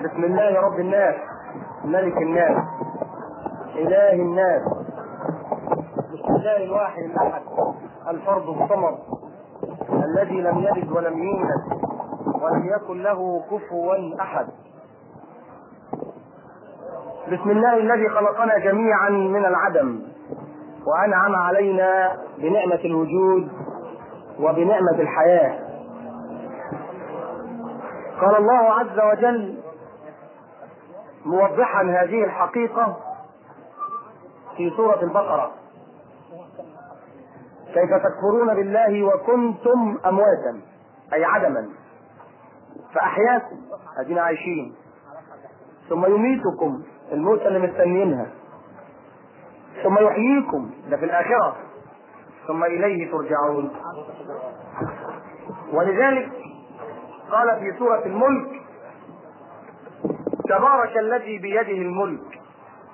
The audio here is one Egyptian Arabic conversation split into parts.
بسم الله رب الناس ملك الناس إله الناس بسم الله الواحد الأحد الفرد الصمد الذي لم يلد ولم يولد ولم يكن له كفوا أحد بسم الله الذي خلقنا جميعا من العدم وأنعم علينا بنعمة الوجود وبنعمة الحياة قال الله عز وجل موضحا هذه الحقيقة في سورة البقرة كيف تكفرون بالله وكنتم أمواتا أي عدما فأحياكم أدينا عايشين ثم يميتكم الموت اللي مستنيينها ثم يحييكم ده في الآخرة ثم إليه ترجعون ولذلك قال في سورة الملك تبارك الذي بيده الملك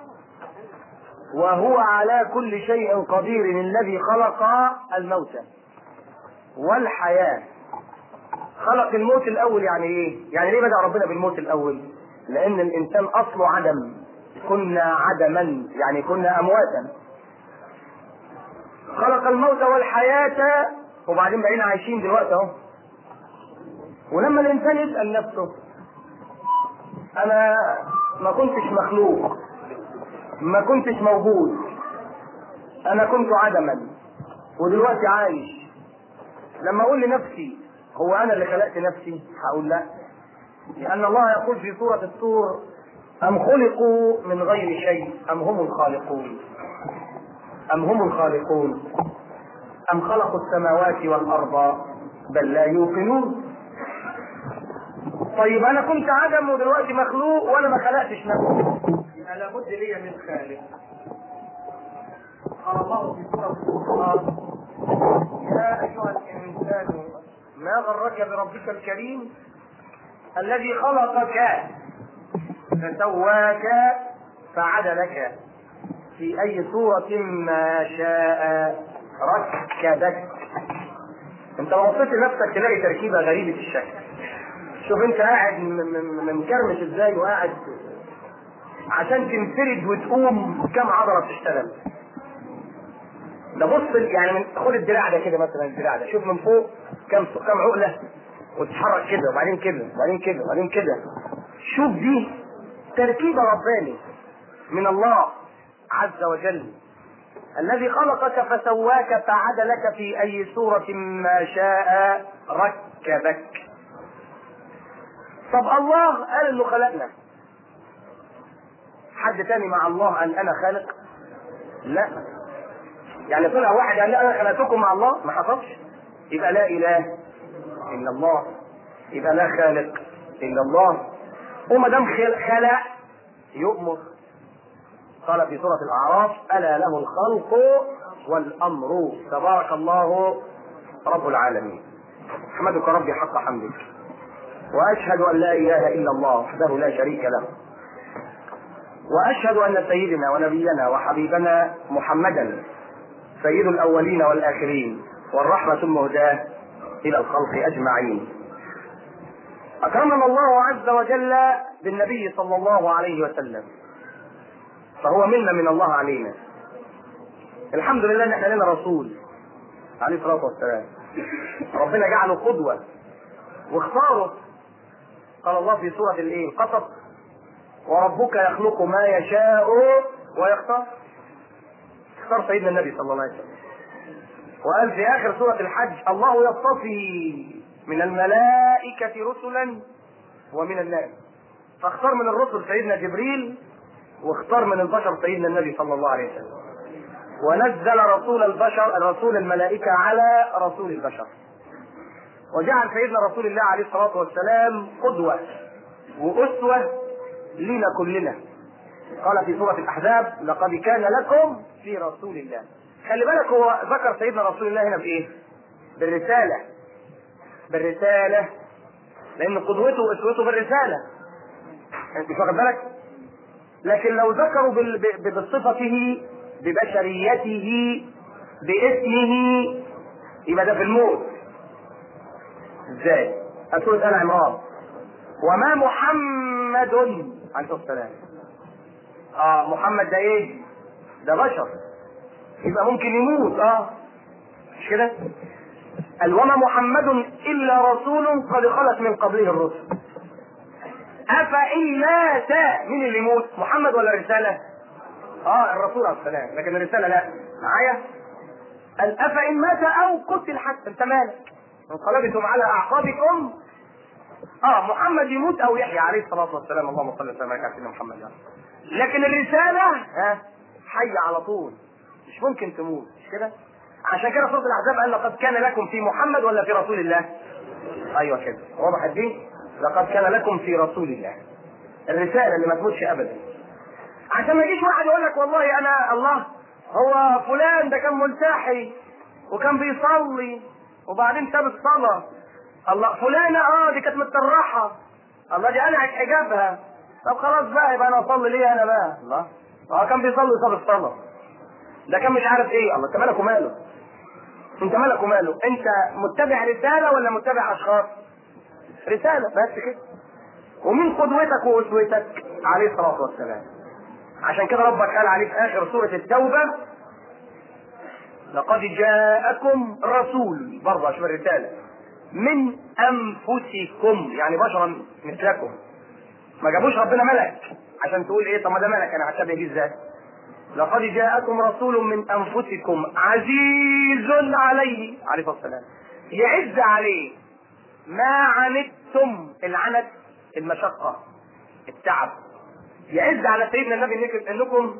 وهو على كل شيء قدير الذي خلق الموت والحياة خلق الموت الأول يعني إيه؟ يعني ليه بدأ ربنا بالموت الأول؟ لأن الإنسان أصله عدم كنا عدما يعني كنا أمواتا خلق الموت والحياة وبعدين بقينا عايشين دلوقتي أهو ولما الإنسان يسأل نفسه أنا ما كنتش مخلوق ما كنتش موجود أنا كنت عدما ودلوقتي عايش لما أقول لنفسي هو أنا اللي خلقت نفسي هقول لا لأن الله يقول في سورة الطور أم خلقوا من غير شيء أم هم الخالقون أم هم الخالقون أم خلقوا السماوات والأرض بل لا يوقنون طيب أنا كنت عدم ودلوقتي مخلوق وأنا ما خلقتش نفسي يبقى لابد ليا من خالق قال الله في سورة الفرقان يا أيها الإنسان ما غرك بربك الكريم الذي خلقك فسواك فعدلك في أي صورة ما شاء ركبك انت لو بصيت لنفسك تلاقي تركيبة غريبة الشكل شوف انت قاعد مكرمش ازاي وقاعد عشان تنفرد وتقوم كم عضلة بتشتغل ده بص يعني من خد الدراع ده كده مثلا الدراع ده شوف من فوق كم كم عقلة وتتحرك كده وبعدين كده وبعدين كده وبعدين كده شوف دي تركيبة رباني من الله عز وجل الذي خلقك فسواك فعدلك في أي صورة ما شاء ركبك طب الله قال انه خلقنا حد تاني مع الله قال انا خالق لا يعني طلع واحد قال لا انا خلقتكم مع الله ما حصلش يبقى لا اله الا الله يبقى لا خالق الا الله وما دام خلق يؤمر قال في سورة الأعراف ألا له الخلق والأمر تبارك الله رب العالمين أحمدك ربي حق حمدك وأشهد أن لا إله إلا الله وحده لا شريك له وأشهد أن سيدنا ونبينا وحبيبنا محمدا سيد الأولين والآخرين والرحمة المهداة إلى الخلق أجمعين أكرمنا الله عز وجل بالنبي صلى الله عليه وسلم فهو منا من الله علينا الحمد لله ان احنا لنا رسول عليه الصلاه والسلام ربنا جعله قدوه واختاره قال الله في سوره الايه القصص وربك يخلق ما يشاء ويختار اختار سيدنا النبي صلى الله عليه وسلم وقال في اخر سوره الحج الله يصطفي من الملائكه رسلا ومن الناس فاختار من الرسل سيدنا جبريل واختار من البشر سيدنا النبي صلى الله عليه وسلم ونزل رسول البشر رسول الملائكة على رسول البشر وجعل سيدنا رسول الله عليه الصلاة والسلام قدوة وأسوة لنا كلنا قال في سورة الأحزاب لقد كان لكم في رسول الله خلي بالك هو ذكر سيدنا رسول الله هنا بإيه؟ بالرسالة بالرسالة لأن قدوته وأسوته بالرسالة أنت واخد بالك؟ لكن لو ذكروا بصفته ببشريته باسمه يبقى ده في الموت ازاي؟ سورة آل عمران وما محمد عليه الصلاه والسلام اه محمد ده ايه ده بشر يبقى ممكن يموت اه مش كده قال وما محمد الا رسول قد خلت من قبله الرسل افان مات مين اللي يموت محمد ولا الرساله اه الرسول عليه السلام لكن الرساله لا معايا قال افان مات او قتل حتى انت مالك انقلبتم على اعقابكم اه محمد يموت او يحيى عليه الصلاه والسلام اللهم صل وسلم على سيدنا محمد يعني. لكن الرساله ها حي على طول مش ممكن تموت مش كده عشان كده سوره الاحزاب قال لقد كان لكم في محمد ولا في رسول الله ايوه كده واضح دي لقد كان لكم في رسول الله الرساله اللي ما تموتش ابدا عشان ما يجيش واحد يقول لك والله انا الله هو فلان ده كان ملتحي وكان بيصلي وبعدين ساب الصلاه الله فلانه اه دي كانت متطرحه الله دي قلعت حجابها طب خلاص بقى يبقى انا اصلي ليه انا بقى الله اه كان بيصلي وساب الصلاه ده كان مش عارف ايه الله انت مالك وماله انت مالك وماله انت متبع رساله ولا متبع اشخاص رساله بس كده ومين قدوتك واسوتك عليه الصلاه والسلام عشان كده ربك قال عليه في اخر سوره التوبه لقد جاءكم رسول برضه عشان الرساله من انفسكم يعني بشرا مثلكم ما جابوش ربنا ملك عشان تقول ايه طب ما ده ملك انا هشبه بيه ازاي لقد جاءكم رسول من انفسكم عزيز عليه عليه الصلاه والسلام يعز عليه ما عنتم العنت المشقه التعب يعز على سيدنا النبي إنك- انكم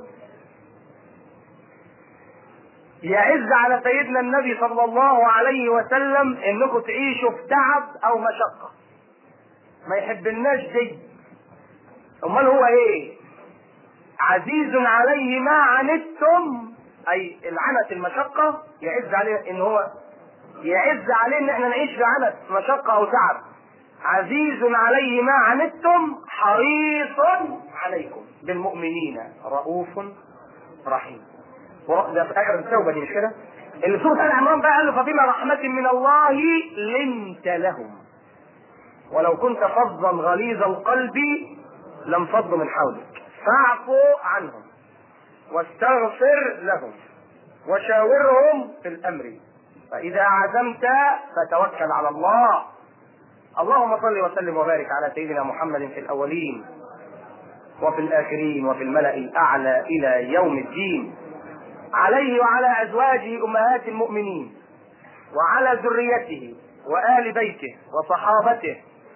يعز على سيدنا النبي صلى الله عليه وسلم انكم تعيشوا في تعب او مشقه ما يحبلناش دي امال هو ايه عزيز عليه ما عنتم اي العنت المشقه يعز عليه ان هو يعز عليه ان احنا نعيش في عنت مشقه او تعب عزيز عليه ما عنتم حريص عليكم بالمؤمنين رؤوف رحيم ده في اخر التوبه دي مش كده؟ اللي سوره ال عمران بقى قال له فبما رحمه من الله لنت لهم ولو كنت فظا غليظ القلب لانفضوا من حولك فاعفوا عنهم واستغفر لهم وشاورهم في الامر فاذا عزمت فتوكل على الله اللهم صل وسلم وبارك على سيدنا محمد في الاولين وفي الاخرين وفي الملا الاعلى الى يوم الدين عليه وعلى ازواجه امهات المؤمنين وعلى ذريته وال بيته وصحابته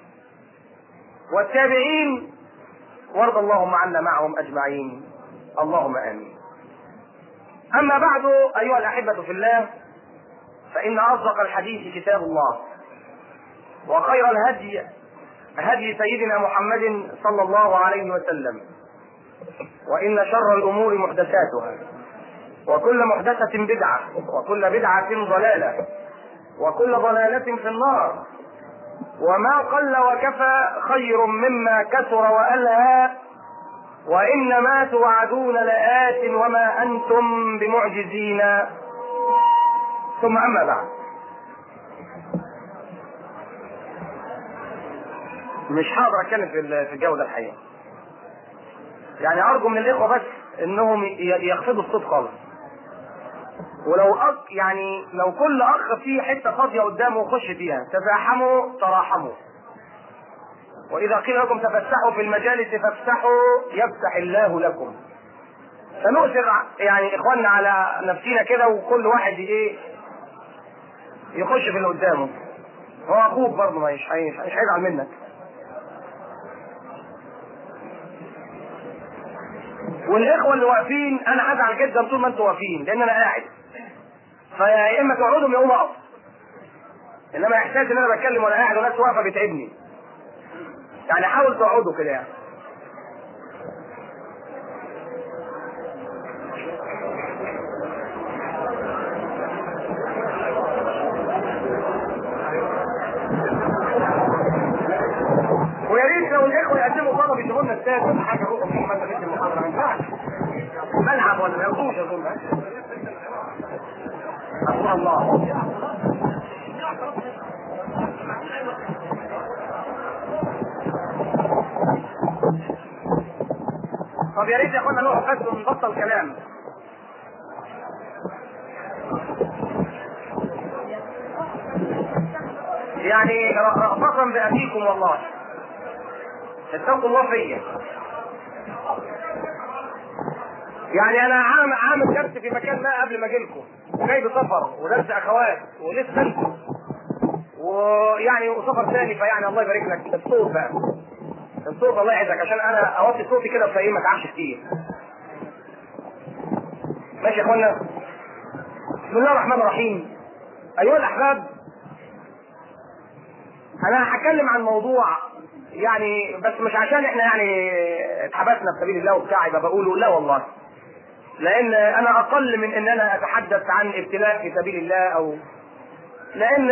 والتابعين وارض اللهم عنا معهم اجمعين اللهم امين اما بعد ايها الاحبه في الله فان اصدق الحديث كتاب الله وخير الهدي هدي سيدنا محمد صلى الله عليه وسلم وان شر الامور محدثاتها وكل محدثه بدعه وكل بدعه ضلاله وكل ضلاله في النار وما قل وكفى خير مما كثر والهى وانما توعدون لات وما انتم بمعجزين ثم اما بعد مش هقدر اتكلم في ال- في الجو ده الحقيقه يعني ارجو من الاخوه بس انهم ي- يخفضوا الصوت خالص ولو أخ يعني لو كل اخ فيه حته فاضيه قدامه يخش فيها تزاحموا تراحموا واذا قيل لكم تفسحوا في المجالس فافسحوا يفسح الله لكم فنؤثر يعني اخواننا على نفسينا كده وكل واحد ايه يخش في اللي قدامه هو اخوك برضه مش هي- مش هيزعل منك والاخوه اللي واقفين انا هزعل جدا طول ما انتوا واقفين لان انا قاعد فيا اما تقعدوا يا اما اقف انما احساس ان انا بتكلم وانا قاعد وناس واقفه بيتعبني يعني حاول تقعدوا كده يعني ويا ريت لو الاخوه يقدموا طلب يجيبوا لنا استاذ ولا حاجه روحوا في مثلا في المحاضره ما ينفعش ملعب ولا ما ياخدوش اظن أقول الله طب يا ريت يا اخوانا نقعد بس ونبطل كلام يعني رأفقا بأبيكم والله اتقوا الله فيا يعني انا عامل عامل درس في مكان ما قبل ما اجي لكم وجاي بسفر ودرس اخوات ولسه انتم ويعني وسفر ثاني فيعني الله يبارك لك الصوت بقى الصوت الله يعزك عشان انا اوطي صوتي كده في ما تعبش كتير ماشي يا اخوانا بسم الله الرحمن الرحيم ايها الاحباب انا هتكلم عن موضوع يعني بس مش عشان احنا يعني اتحبسنا في سبيل الله وبتاع يبقى بقوله لا والله لان انا اقل من ان انا اتحدث عن ابتلاء في سبيل الله او لان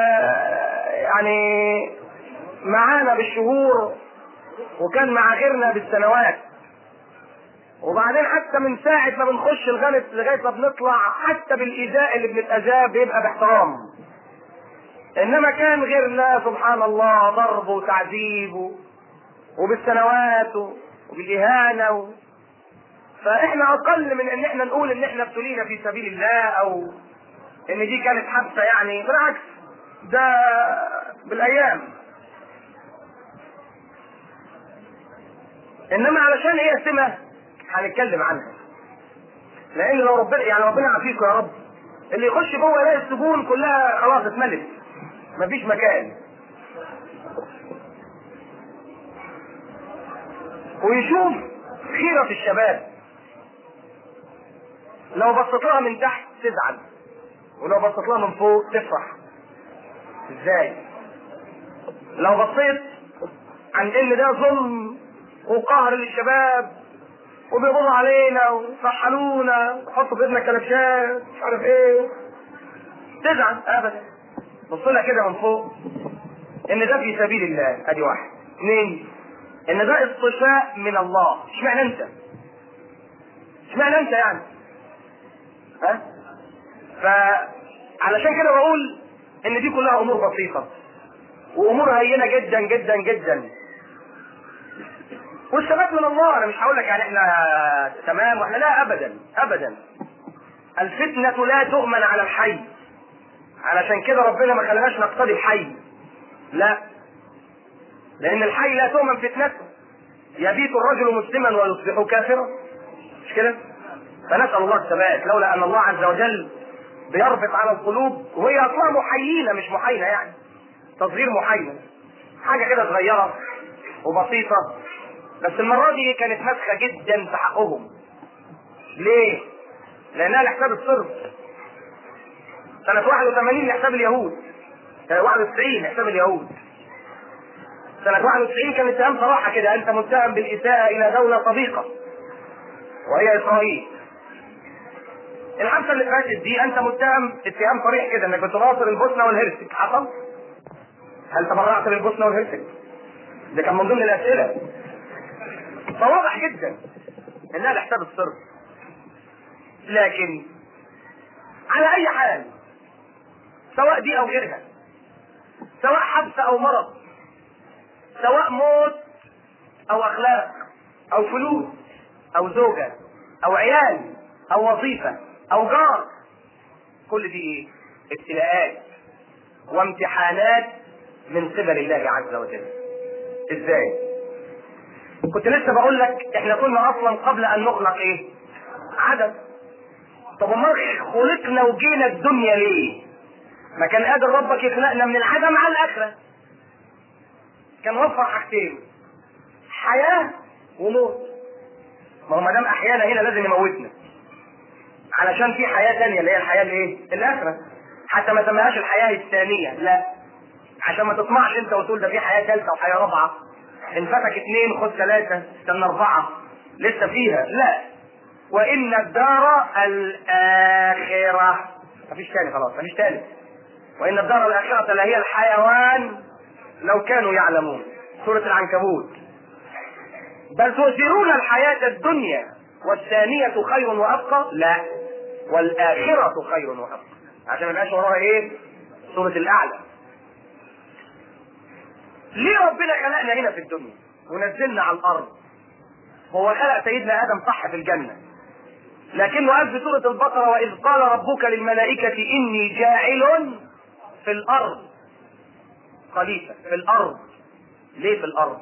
يعني معانا بالشهور وكان مع غيرنا بالسنوات وبعدين حتى من ساعة ما بنخش الغلط لغاية ما بنطلع حتى بالإيذاء اللي بنتأذاه بيبقى باحترام إنما كان غيرنا سبحان الله ضرب وتعذيب وبالسنوات وبالإهانة و... فإحنا أقل من إن إحنا نقول إن إحنا ابتلينا في سبيل الله أو إن دي كانت حادثة يعني بالعكس ده بالأيام إنما علشان هي سمة هنتكلم عنها لان لو ربنا يعني ربنا يعافيكم يا رب اللي يخش جوه يلاقي السجون كلها خلاص اتملت مفيش مكان ويشوف خيرة الشباب لو بصيت لها من تحت تزعل ولو بصيت لها من فوق تفرح ازاي لو بصيت عن ان ده ظلم وقهر للشباب وبيقولوا علينا وصحلونا وحطوا في ايدنا كلبشات مش عارف ايه تزعل ابدا بص لها كده من فوق ان ده في سبيل الله ادي واحد اثنين ان ده اصطفاء من الله اشمعنى انت اشمعنى انت يعني ها فعلشان كده بقول ان دي كلها امور بسيطه وامور هينه جدا جدا جدا والثبات من الله انا مش هقول لك يعني احنا تمام واحنا لا ابدا ابدا الفتنة لا تؤمن على الحي علشان كده ربنا ما خلاناش نقتضي الحي لا لان الحي لا تؤمن فتنته يبيت الرجل مسلما ويصبح كافرا مش كده فنسال الله الثبات لولا ان الله عز وجل بيربط على القلوب وهي اصلا محيينه مش محايله يعني تصغير محايله حاجه كده صغيره وبسيطه بس المرة دي كانت مسخة جدا في حقهم. ليه؟ لأنها لحساب الصرف. سنة 81 لحساب اليهود. سنة 91 لحساب اليهود. سنة 91 كان اتهام صراحة كده أنت متهم بالإساءة إلى دولة صديقة. وهي إسرائيل. الحادثة اللي فاتت دي أنت متهم اتهام صريح كده إنك بتناصر البوسنة والهرسك، حصل؟ هل تبرعت للبوسنة والهرسك؟ ده كان من ضمن الأسئلة. فواضح جدا انها لحساب الصرف لكن على اي حال سواء دي او غيرها سواء حبس او مرض سواء موت او اخلاق او فلوس او زوجة او عيال او وظيفة او جار كل دي ايه ابتلاءات وامتحانات من قبل الله عز وجل ازاي كنت لسه بقول لك احنا كنا اصلا قبل ان نخلق ايه عدم طب امال خلقنا وجينا الدنيا ليه ما كان قادر ربك يخلقنا من العدم على الاخره كان وفر حاجتين حياه وموت ما هو ما دام احيانا هنا لازم يموتنا علشان في حياه ثانيه اللي هي الحياه الايه الاخره حتى ما سميهاش الحياه الثانيه لا عشان ما تطمعش انت وتقول ده في حياه ثالثه وحياه رابعه انفتك اثنين خد ثلاثة استنى أربعة لسه فيها لا وإن الدار الآخرة مفيش تاني خلاص مفيش تاني وإن الدار الآخرة لهي الحيوان لو كانوا يعلمون سورة العنكبوت بل تؤثرون الحياة الدنيا والثانية خير وأبقى لا والآخرة خير وأبقى عشان ما يبقاش وراها إيه سورة الأعلى ليه ربنا خلقنا هنا في الدنيا ونزلنا على الارض هو خلق سيدنا ادم صح في الجنه لكنه قال في سوره البقره واذ قال ربك للملائكه اني جاعل في الارض خليفه في الارض ليه في الارض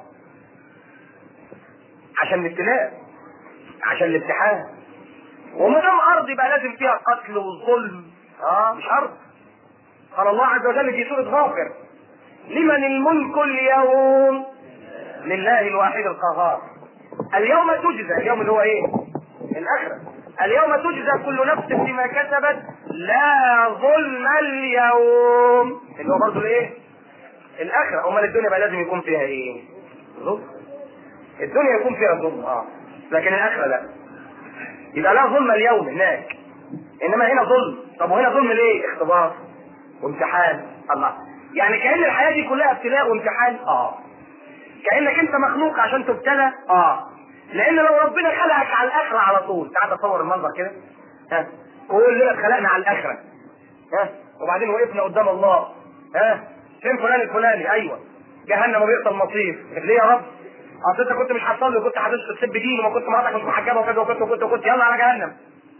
عشان الابتلاء عشان الامتحان وما دام ارض يبقى لازم فيها قتل وظلم اه مش ارض قال الله عز وجل في سوره غافر لمن الملك اليوم لله الواحد القهار اليوم تجزى اليوم اللي هو ايه الاخره اليوم تجزى كل نفس بما كسبت لا ظلم اليوم اللي هو برضه الايه الاخره امال الدنيا بقى لازم يكون فيها ايه ظلم الدنيا يكون فيها ظلم اه لكن الاخره لا يبقى لا ظلم اليوم هناك انما هنا ظلم طب وهنا ظلم ليه اختبار وامتحان الله يعني كأن الحياة دي كلها ابتلاء وامتحان اه كأنك انت مخلوق عشان تبتلى اه لان لو ربنا خلقك على الاخرة على طول تعال تصور المنظر كده ها كلنا اتخلقنا على الاخرة ها وبعدين وقفنا قدام الله ها فين فلان الفلاني ايوه جهنم وبئس المصير ليه يا رب اصل انت كنت مش هتصلي وكنت هتسجد تسب دين وما كنت مراتك مش محجبه وكذا وكنت وكنت وكنت يلا على جهنم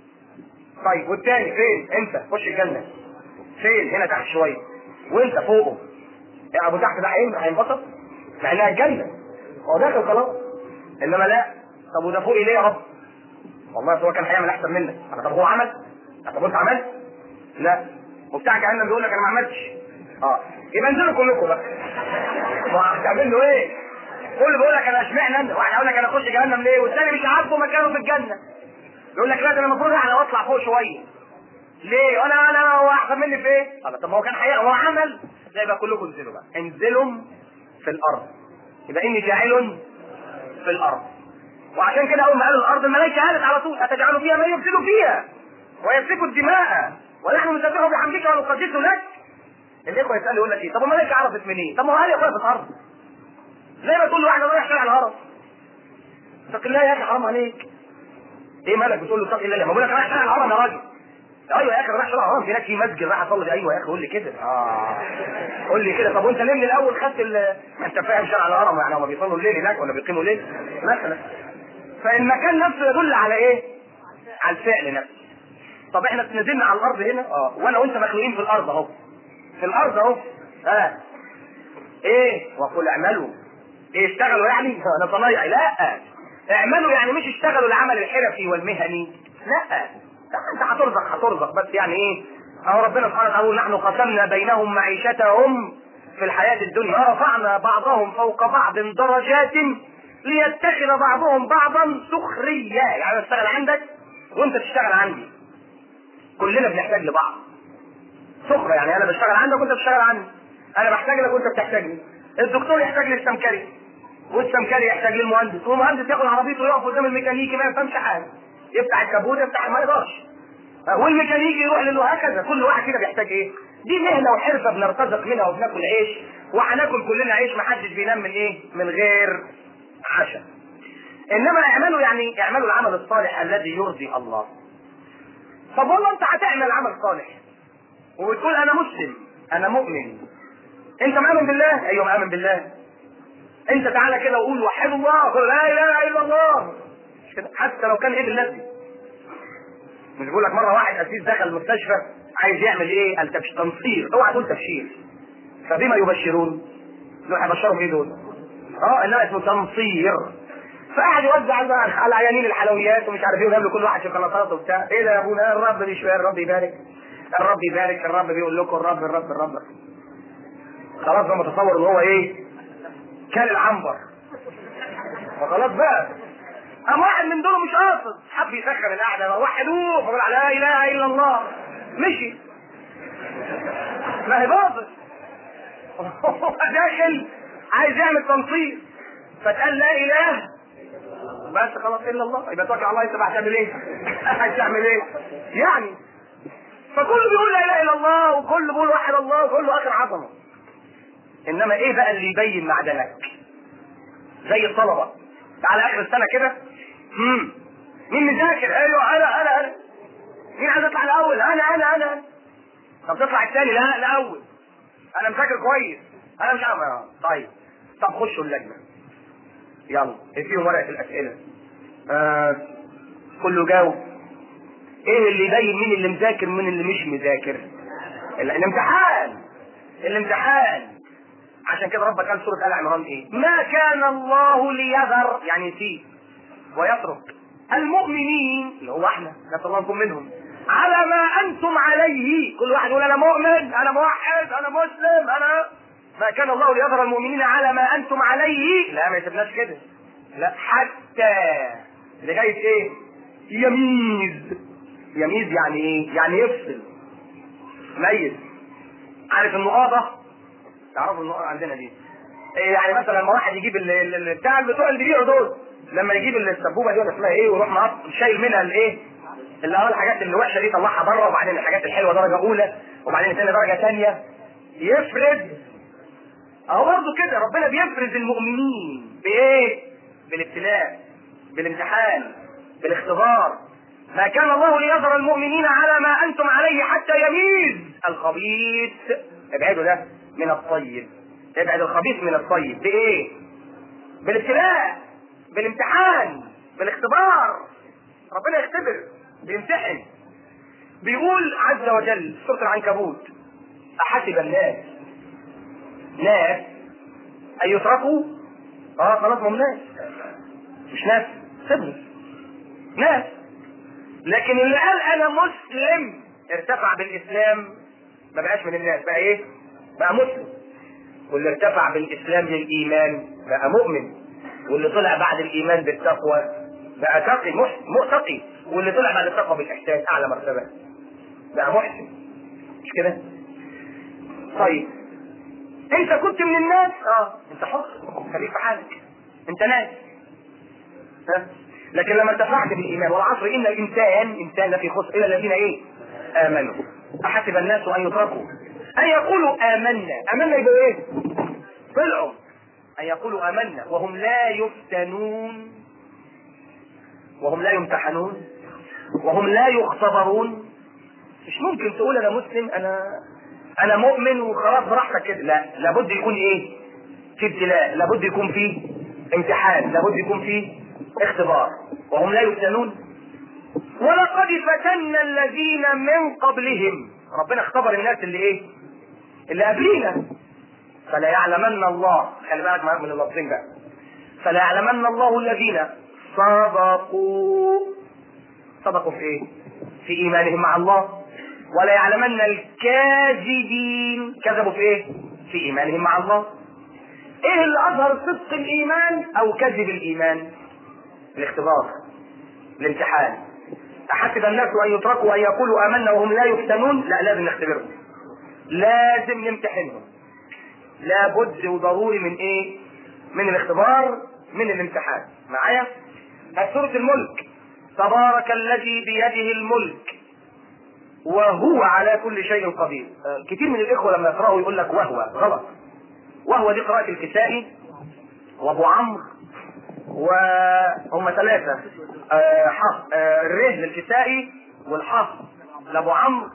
طيب والتاني فين انت خش الجنه فين هنا تحت شويه وانت فوقه يا ابو تحت ده هين- هينبسط مع انها الجنه هو داخل خلاص انما لا طب وده فوقي ليه يا رب والله هو كان هيعمل احسن منك انا طب هو عمل طب انت عملت لا وبتاع جهنم بيقول لك انا ما عملتش اه يبقى انزلوا كلكم بقى ما هتعمل له ايه كل بيقول لك انا اشمعنى انا واحد يقول لك انا اخش جهنم ليه والثاني مش عاجبه مكانه في الجنه يقول لك لا ده انا المفروض اعلى واطلع فوق شويه ليه انا انا هو احسن مني في ايه الله طب ما هو كان حقيقة هو عمل لا يبقى كلكم انزلوا بقى انزلوا في الارض يبقى اني جاعل في الارض وعشان كده اول ما قالوا الارض الملائكه قالت على طول اتجعلوا فيها من يفسدوا فيها ويسفكوا الدماء ونحن نسبح بحمدك ونقدس لك الاخوه يسالوا يقول لك ايه طب الملائكه عرفت منين طب ما هو قال يا اخويا في الارض ليه ما تقول له واحد رايح شارع الهرم اتق الله يا اخي حرام عليك ايه مالك بتقول له اتق الله ليه ما بقول لك رايح شارع الهرم يا راجل ايوه يا اخي رايح شارع الهرم هناك في مسجد رايح اصلي ايوه يا اخي قول لي كده اه قول لي كده طب وانت ليه من الاول خدت ال... ما انت فاهم شارع الهرم يعني هم بيصلوا الليل هناك ولا بيقيموا الليل مثلا فالمكان نفسه يدل على ايه على الفعل نفسه طب احنا نزلنا على الارض هنا اه وانا وانت مخلوقين في الارض اهو في الارض اهو اه ايه وقل اعملوا ايه اشتغلوا يعني انا صنايعي لا اعملوا يعني مش اشتغلوا العمل الحرفي والمهني لا لا، انت هترزق هترزق بس يعني ايه اهو ربنا سبحانه وتعالى يقول نحن قسمنا بينهم معيشتهم في الحياة الدنيا ورفعنا بعضهم فوق بعض درجات ليتخذ بعضهم بعضا سخرية يعني أنا اشتغل عندك وانت تشتغل عندي كلنا بنحتاج لبعض سخرة يعني انا بشتغل عندك وانت بتشتغل عندي انا بحتاج لك وانت بتحتاجني الدكتور يحتاج للسمكري والسمكري يحتاج للمهندس والمهندس ياخد عربيته ويقف قدام الميكانيكي ما يفهمش حاجه يفتح الكبوت يفتح ما يقدرش والميكانيكي يروح لله وهكذا كل واحد كده بيحتاج ايه دي مهنه وحرفه بنرتزق منها وبناكل عيش وهناكل كلنا عيش ما حدش بينام من ايه من غير عشاء انما اعملوا يعني اعملوا العمل الصالح الذي يرضي الله طب والله انت هتعمل عمل صالح وبتقول انا مسلم انا مؤمن انت مؤمن بالله ايوه مؤمن بالله انت تعالى كده وقول وحد الله قول لا اله الا الله مش كده؟ حتى لو كان ايه بالنبي مش بقول لك مره واحد اسيس دخل المستشفى عايز يعمل ايه قال تبش تنصير اوعى تقول تبشير فبما يبشرون دول هيبشروا ايه دول اه انما اسمه تنصير فقعد يوزع على على عيانين الحلويات ومش عارف ايه وجاب له كل واحد شوكولاتات وبتاع ايه ده يا ابونا الرب بيشوي الرب يبارك الرب يبارك الرب بيقول لكم الرب الرب الرب خلاص هو متصور ان هو ايه كل العنبر فخلاص بقى قام واحد من دول مش قاصد حب يسخن القعده وحدوه فقال لا اله الا الله مشي ما هي باظت هو داخل عايز يعمل تنصير فتقال لا اله بس خلاص الا الله يبقى توكل على الله انت بقى هتعمل ايه؟ هتعمل ايه؟ يعني فكله بيقول لا اله الا الله وكله بيقول واحد الله وكله اخر عظمه انما ايه بقى اللي يبين معدنك؟ زي الطلبه تعالى اخر السنه كده امم مين مذاكر؟ ايوه انا انا انا مين عايز يطلع الاول؟ انا انا انا طب تطلع الثاني؟ لا الاول انا مذاكر كويس انا مش عارف طيب طب خشوا اللجنه يلا اديهم ورقه الاسئله آه كله جاوب ايه اللي يبين مين اللي مذاكر مين اللي مش مذاكر ال- الامتحان الامتحان عشان كده ربك قال سورة آل عمران ايه ما كان الله ليذر يعني يسيب ويترك المؤمنين اللي هو احنا نسأل الله نكون منهم على ما انتم عليه كل واحد يقول انا مؤمن انا موحد انا مسلم انا ما كان الله ليذر المؤمنين على ما انتم عليه لا ما يسيبناش كده لا حتى لغايه ايه يميز يميز يعني ايه يعني يفصل ميز عارف النقاطه تعرفوا النقاطه عندنا دي إيه يعني مثلا لما واحد يجيب ال- ال- ال- بتاع بتوع اللي بيبيعوا دول لما يجيب السبوبه دي ولا اسمها ايه ويروح مقط- شايل منها الايه اللي اه الحاجات اللي وحشه دي طلعها بره وبعدين الحاجات الحلوه درجه اولى وبعدين الثانيه درجه ثانيه يفرد اهو برضه كده ربنا بيفرز المؤمنين بايه؟ بالابتلاء بالامتحان بالاختبار ما كان الله ليذر المؤمنين على ما انتم عليه حتى يميز الخبيث ابعدوا ده من الطيب ابعد الخبيث من الطيب بايه؟ بالابتلاء بالامتحان بالاختبار ربنا يختبر بيمتحن بيقول عز وجل في سوره العنكبوت احسب الناس ناس ان يتركوا اه خلاص هم ناس مش ناس سيبهم ناس لكن اللي قال انا مسلم ارتفع بالاسلام ما بقاش من الناس بقى ايه بقى مسلم واللي ارتفع بالاسلام للايمان بقى مؤمن واللي طلع بعد الايمان بالتقوى بقى تقي محسن مؤتقي واللي طلع بعد التقوى بالاحسان اعلى مرتبه بقى محسن مش كده طيب انت كنت من الناس اه انت حر خليك في حالك انت ناس ها لكن لما ارتفعت بالايمان والعصر ان الانسان انسان لفي خسر الا الذين ايه امنوا احسب الناس ان يتركوا ان يقولوا امنا امنا يبقوا ايه طلعوا ان يقولوا امنا وهم لا يفتنون وهم لا يمتحنون وهم لا يختبرون مش ممكن تقول انا مسلم انا انا مؤمن وخلاص براحتك كده لا لابد يكون ايه في ابتلاء لابد يكون فيه امتحان لابد يكون فيه اختبار وهم لا يفتنون ولقد فتنا الذين من قبلهم ربنا اختبر الناس اللي ايه اللي قبلينا فلا يعلمن الله خلي بالك معاك من اللفظين بقى فلا يعلمن الله الذين صدقوا صدقوا في ايه في ايمانهم مع الله ولا يعلمن الكاذبين كذبوا في ايه في ايمانهم مع الله ايه اللي اظهر صدق الايمان او كذب الايمان الاختبار الامتحان احسب الناس ان يتركوا ان يقولوا امنا وهم لا يفتنون لا لازم نختبرهم لازم نمتحنهم لابد وضروري من ايه من الاختبار من الامتحان معايا سورة الملك تبارك الذي بيده الملك وهو على كل شيء قدير آه، كتير من الاخوه لما يقراوا يقول لك وهو غلط وهو دي قراءه الكسائي وابو عمرو وهم ثلاثه آه، حف آه، الره للكسائي والحف لابو عمرو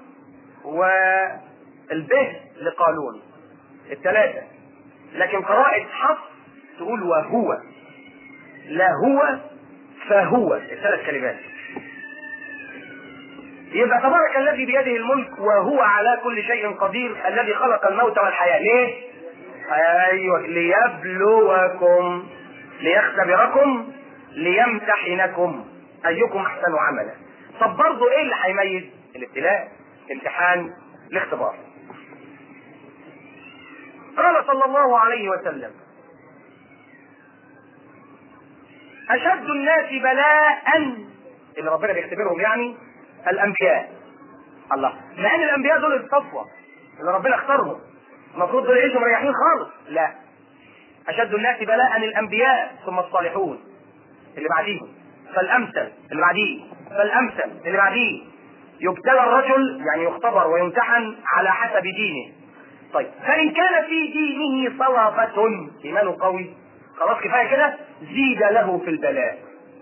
والبه لقالون الثلاثه لكن قراءه حف تقول وهو لا هو فهو الثلاث كلمات يبقى تبارك الذي بيده الملك وهو على كل شيء قدير الذي خلق الموت والحياة ليه؟ ايوه ليبلوكم ليختبركم ليمتحنكم ايكم احسن عملا طب برضه ايه اللي هيميز الابتلاء الامتحان الاختبار قال صلى الله عليه وسلم اشد الناس بلاء اللي ربنا بيختبرهم يعني الانبياء الله مع ان الانبياء دول الصفوه اللي ربنا اختارهم المفروض دول يعيشوا مريحين خالص لا اشد الناس بلاء الانبياء ثم الصالحون اللي بعديهم فالامثل اللي بعديه فالامثل اللي بعديه يبتلى الرجل يعني يختبر ويمتحن على حسب دينه طيب فان كان في دينه صلابة ايمانه قوي خلاص كفايه كده زيد له في البلاء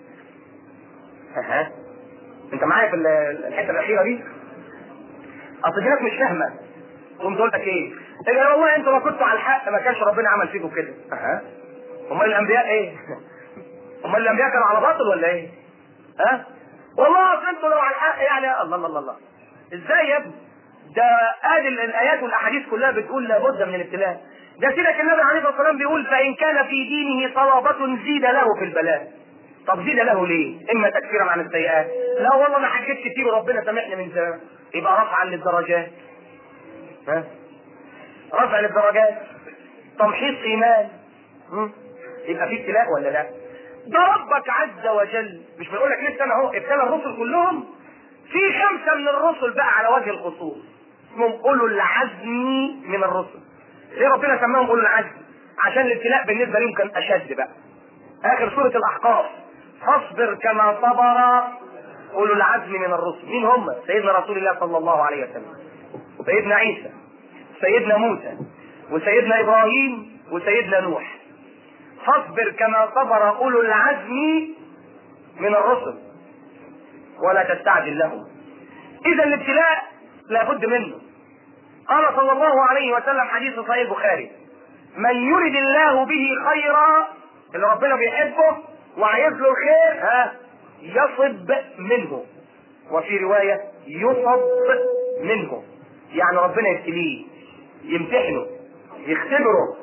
أها. انت معايا في الحته الاخيره دي اصل في ناس مش فاهمه تقوم تقول لك ايه؟ إيه والله انتوا لو كنتوا على الحق ما كانش ربنا عمل فيكم كده اها امال الانبياء ايه؟ امال الانبياء كانوا على باطل ولا ايه؟ ها؟ والله اصل انتوا لو على الحق يعني الله الله الله الله ازاي يا ابني؟ ده ادي الايات والاحاديث كلها بتقول لابد من الابتلاء ده سيدك النبي عليه الصلاه والسلام بيقول فان كان في دينه صلابه زيد له في البلاء طب زيد له ليه؟ اما تكفيرا عن السيئات لا والله انا حكيت كتير وربنا سامحني من زمان يبقى رفعا للدرجات ها؟ رفع للدرجات تمحيص ايمان م? يبقى في ابتلاء ولا لا؟ ده ربك عز وجل مش بيقول لك لسه انا اهو ابتلى الرسل كلهم في خمسه من الرسل بقى على وجه الخصوص اسمهم اولو العزم من الرسل ليه ربنا سماهم اولو العزم عشان الابتلاء بالنسبه لهم كان اشد بقى اخر سوره الاحقاف فاصبر كما صبر اولو العزم من الرسل مين هم سيدنا رسول الله صلى الله عليه وسلم سيدنا عيسى سيدنا موسى وسيدنا ابراهيم وسيدنا نوح فاصبر كما صبر اولو العزم من الرسل ولا تستعجل لهم اذا الابتلاء لابد منه قال صلى الله عليه وسلم حديث صحيح البخاري من يرد الله به خيرا اللي ربنا بيحبه وعايز له الخير ها يصب منه وفي روايه يصب منه يعني ربنا يبتليه يمتحنه يختبره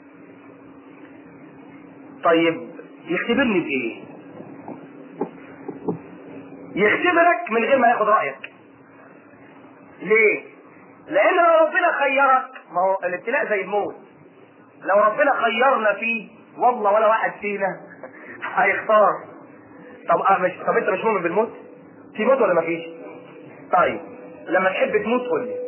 طيب يختبرني بايه يختبرك من غير ما ياخد رايك ليه لان لو ربنا خيرك ما هو الابتلاء زي الموت لو ربنا خيرنا فيه والله ولا واحد فينا هيختار طب آه مش طب انت مش مؤمن بالموت في موت ولا مفيش طيب لما تحب تموت قول لي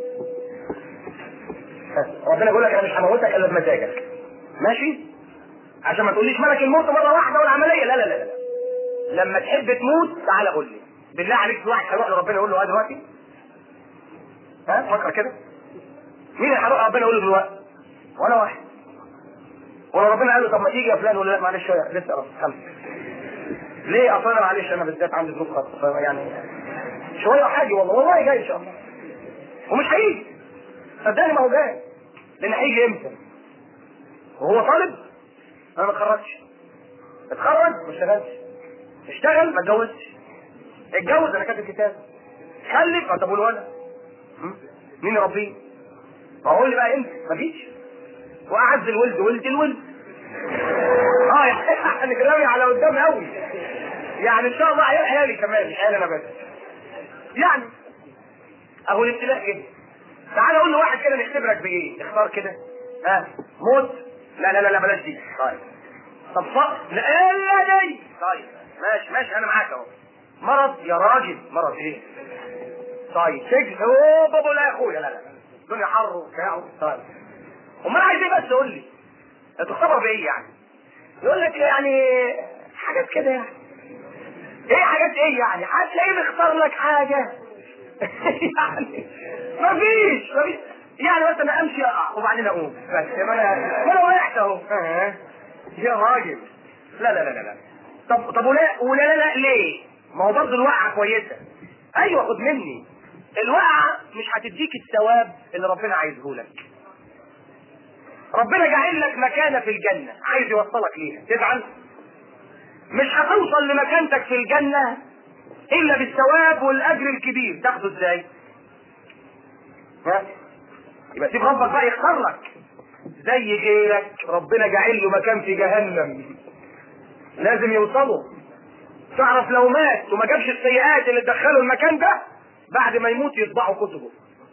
ربنا يقول لك انا مش هموتك الا بمزاجك ماشي عشان ما تقوليش ملك الموت مره واحده والعمليه لا لا لا لا لما تحب تموت تعالى قول لي بالله عليك في واحد هيروح لربنا يقول له اه دلوقتي ها فكر كده مين اللي هيروح ربنا يقول له دلوقتي ولا واحد ولو ربنا قال له طب ما تيجي يا فلان يقول له لا معلش شويه لسه اصلا خمسه ليه اصل انا معلش انا بالذات عندي ظروف خاصه يعني شويه حاجه والله والله جاي ان شاء الله ومش هيجي صدقني ما هو جاي لان هيجي امتى وهو طالب انا ما اتخرجش اتخرج ما اشتغلش اشتغل ما اتجوزش اتجوز انا كاتب كتاب خلف طب والولد مين يربيه؟ ما هو لي بقى امتى؟ ما فيش واعز الولد ولد الولد اه يعني رامي على قدام قوي يعني ان شاء الله عيال عيالي كمان مش عيالي انا بس يعني اهو الابتلاء كده تعال اقول لواحد كده نختبرك بايه اختار كده ها موت لا لا لا لا بلاش دي طيب طب فقر لا لا دي طيب ماشي ماشي انا معاك اهو مرض يا راجل مرض ايه طيب سجن اوه بابا لا يا اخويا لا لا الدنيا حر وبتاع طيب امال عايز ايه بس قول لي تختبر بايه يعني يقول لك يعني حاجات كده يعني ايه حاجات ايه يعني هتلاقيه مختار لك حاجه يعني مفيش مفيش يعني مثلا امشي اقع وبعدين اقوم بس ما انا ما انا وقعت اهو يا راجل لا لا لا لا لا طب طب ولا ولا لا لا ليه؟ ما هو برضه الوقعه كويسه ايوه خد مني الوقعه مش هتديك الثواب اللي ربنا عايزه لك ربنا جعل لك مكانه في الجنه عايز يوصلك ليها تزعل مش هتوصل لمكانتك في الجنه الا بالثواب والاجر الكبير تاخده ازاي ها يبقى سيب ربك بقى يختار لك زي غيرك ربنا جعل له مكان في جهنم لازم يوصله تعرف لو مات وما جابش السيئات اللي تدخله المكان ده بعد ما يموت يطبعوا كتبه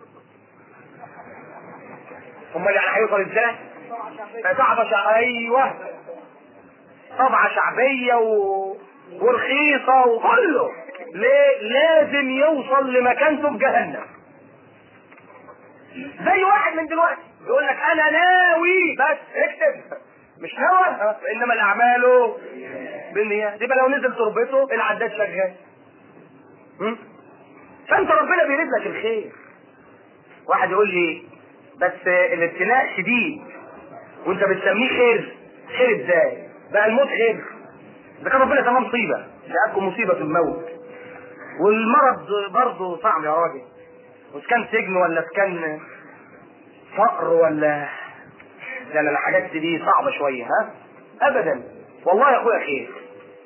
امال يعني هيوصل ازاي؟ طبعة شع... ايوه طبعة شعبية و... ورخيصة وكله ليه؟ لازم يوصل لمكانته في جهنم زي واحد من دلوقتي يقول لك انا ناوي بس اكتب مش نوى انما الاعمال بالنيات يبقى لو نزل تربته العداد شغال م? فانت ربنا بيريد لك الخير واحد يقول لي بس الابتلاء شديد وانت بتسميه خير خير ازاي بقى الموت خير ده كان ربنا سماه مصيبه جاءتكم مصيبه الموت والمرض برضه صعب يا راجل وإذا كان سجن ولا إذا كان فقر ولا لا لا الحاجات دي صعبة شوية ها أبدا والله يا أخويا خير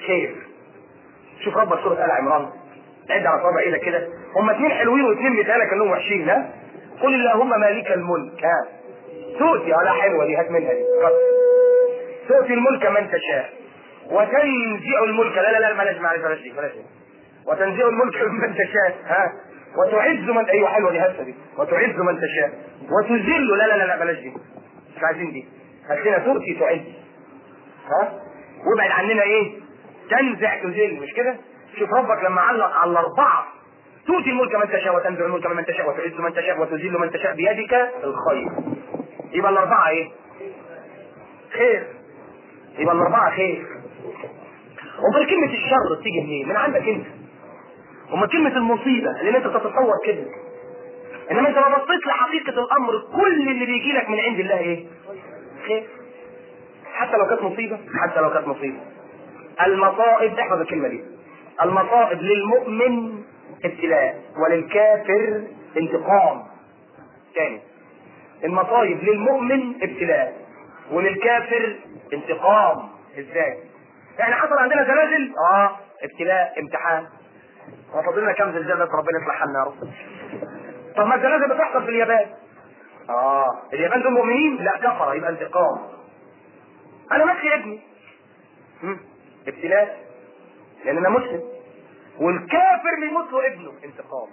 خير شوف ربك سوره ال عمران عد على صابع ايدك كده هم اثنين حلوين واثنين بيتهيألك انهم وحشين لا قل اللهم مالك الملك ها تؤتي على حلوه دي هات منها دي تؤتي الملك من تشاء وتنزع الملك لا لا لا بلاش معلش بلاش دي بلاش دي وتنزع الملك من تشاء ها وتعز من ايوه حلوه دي هسه دي وتعز من تشاء وتذل لا لا لا لا بلاش دي مش عايزين دي هات لنا تؤتي تعز ها وابعد عننا ايه تنزع تذل مش كده شوف ربك لما علق على الاربعه تؤتي الملك من تشاء وتنزع الملك من تشاء وتعز من تشاء وتذل من تشاء بيدك الخير يبقى الاربعه ايه خير يبقى الاربعه خير امال كلمه الشر بتيجي منين من عندك انت امال كلمه المصيبه اللي انت تتصور كده انما انت لو بصيت لحقيقه الامر كل اللي بيجي لك من عند الله ايه خير حتى لو كانت مصيبه حتى لو كانت مصيبه المصائب احفظ الكلمه دي المصائب للمؤمن ابتلاء وللكافر انتقام تاني المصايب للمؤمن ابتلاء وللكافر انتقام ازاي يعني حصل عندنا زلازل اه ابتلاء امتحان وفضلنا كم زلزال بس ربنا يصلح حالنا يا رب طب ما الزلازل بتحصل في اليابان اه اليابان دول مؤمنين لا كفر يبقى انتقام انا ماشي ابني هم؟ ابتلاء لان انا مسلم والكافر اللي يموت له ابنه انتقام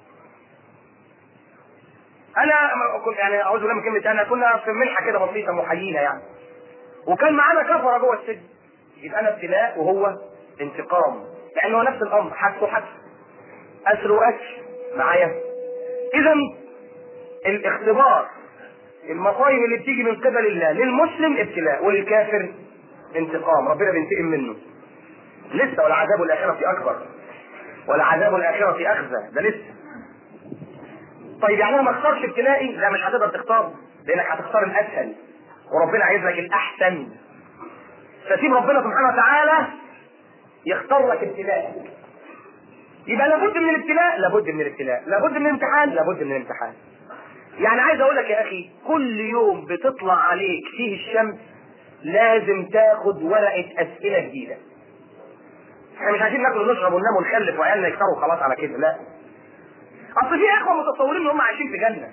انا كنت يعني اعوذ بالله من كلمه انا كنا في منحه كده بسيطه محيينا يعني وكان معانا كفره جوه السجن يبقى انا ابتلاء وهو انتقام لان هو نفس الامر حبس وحبس اسر واسر معايا اذا الاختبار المصايب اللي بتيجي من قبل الله للمسلم ابتلاء وللكافر انتقام ربنا بينتقم منه لسه والعذاب الاخره اكبر والعذاب الاخره اخزى ده لسه طيب يعني انا ما اختارش ابتلائي لا مش هتقدر تختار لانك هتختار الاسهل وربنا عايز لك الاحسن فسيب ربنا سبحانه وتعالى يختار لك ابتلاء يبقى لابد من الابتلاء لابد من الابتلاء لابد من الامتحان لابد من الامتحان يعني عايز اقول لك يا اخي كل يوم بتطلع عليك فيه الشمس لازم تاخد ورقه اسئله جديده احنا مش عايزين ناكل ونشرب وننام ونخلف وعيالنا يكتروا خلاص على كده لا اصل في اخوه متصورين ان هم عايشين في جنه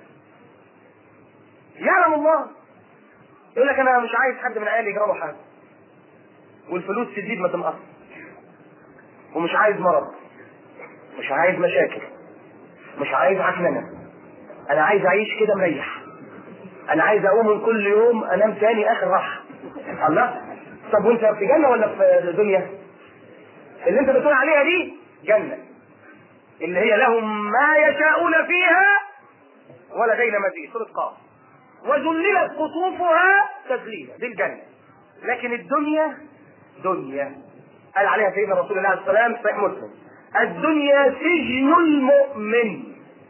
يعلم الله يقول لك انا مش عايز حد من عيالي يجربوا حاجه والفلوس تزيد ما تنقص ومش عايز مرض مش عايز مشاكل مش عايز عكننه انا عايز اعيش كده مريح انا عايز اقوم من كل يوم انام تاني اخر راحه الله طب وانت في جنه ولا في دنيا اللي انت بتقول عليها دي جنه اللي هي لهم ما يشاءون فيها ولدينا مزيد سوره قاف وذللت قطوفها تذليلا دي الجنه لكن الدنيا دنيا قال عليها سيدنا رسول الله عليه السلام صحيح مسلم الدنيا سجن المؤمن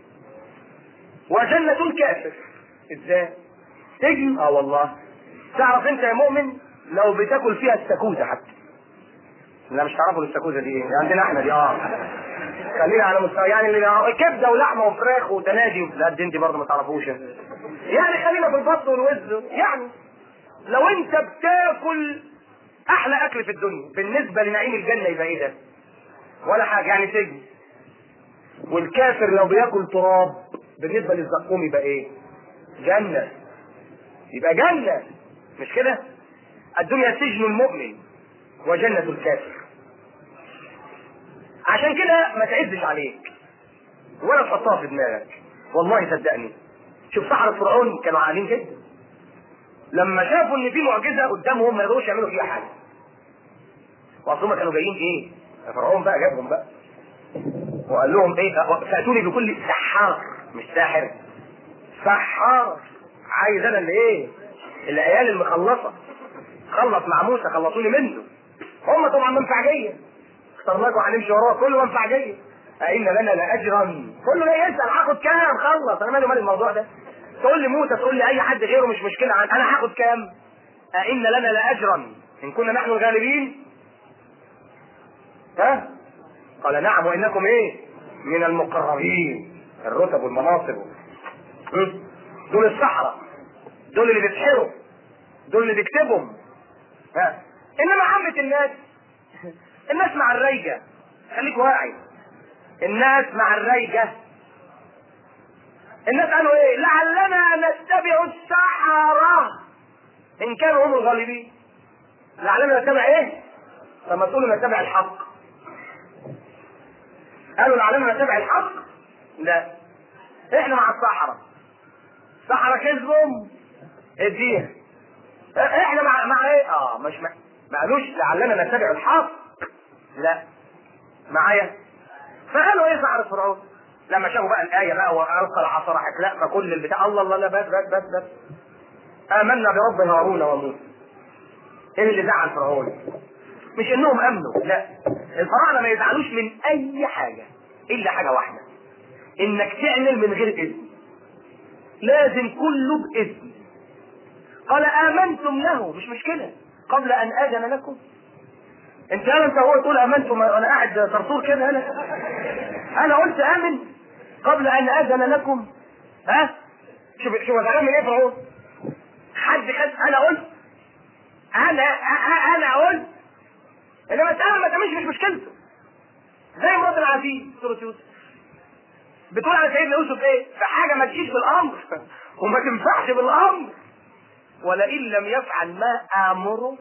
وجنة الكافر ازاي؟ سجن اه والله تعرف انت يا مؤمن لو بتاكل فيها السكوزة حتى لا مش تعرفوا السكوزة دي ايه عندنا احنا دي اه خلينا على مستوى يعني اللي كبده ولحمه وفراخ وتنادي لا دي انت برضه ما تعرفوش يعني خلينا في البط والوز يعني لو انت بتاكل احلى اكل في الدنيا بالنسبه لنعيم الجنه يبقى ايه ده؟ ولا حاجه يعني سجن والكافر لو بياكل تراب بالنسبه للزقوم يبقى ايه؟ جنه يبقى جنه مش كده؟ الدنيا سجن المؤمن وجنه الكافر عشان كده ما تعزش عليك ولا تحطها في دماغك والله صدقني شوف سحرة فرعون كانوا عالين جدا لما شافوا ان في معجزه قدامهم ما يقدروش يعملوا فيها حاجه واصل هم كانوا جايين ايه فرعون بقى جابهم بقى وقال لهم ايه فاتوني بكل سحار مش ساحر سحار عايز انا اللي ايه العيال المخلصه خلص مع موسى خلصوني منه هم طبعا منفعجيه اخترناكم هنمشي وراه كله منفعجيه أئن لنا لاجرا كله لا يسال هاخد كام خلص انا مالي مال الموضوع ده تقول لي موسى تقول لي اي حد غيره مش مشكله عن انا هاخد كام أئن لنا لاجرا ان كنا نحن الغالبين ها قال نعم وانكم ايه من المقربين الرتب والمناصب دول السحرة دول اللي بيسحروا دول اللي بيكتبهم ها انما عامة الناس الناس مع الريجة خليك واعي الناس مع الريجة الناس قالوا ايه لعلنا نتبع السحرة ان كانوا هم الغالبين لعلنا نتبع ايه طب ما تقولوا نتبع الحق قالوا لعلنا نتبع الحق لا احنا مع السحرة السحرة كذبهم اديها احنا مع مع ايه اه مش مع ما قالوش لعلنا نتبع الحق لا معايا فقالوا ايه سحرة فرعون لما شافوا بقى الآية بقى وألقى العصا راحت لا فكل البتاع الله الله لا بس بس بس بس آمنا برب هارون وموسى ايه اللي زعل فرعون؟ مش انهم امنوا لا الفراعنه ما يزعلوش من اي حاجه الا حاجه واحده انك تعمل من غير اذن لازم كله باذن قال امنتم له مش مشكله قبل ان اذن لكم انت انا انت هو تقول امنتم وانا قاعد صرصور كده انا انا قلت امن قبل ان اذن لكم ها شوف شوف زعلان من ايه فرعون حد خد انا قلت انا أ- انا قلت انما السلام ما تعملش مش مشكلته زي مرات العزيز سورة يوسف بتقول على سيدنا يوسف ايه في حاجه ما تجيش بالامر وما تنفعش بالامر ولئن لم يفعل ما امره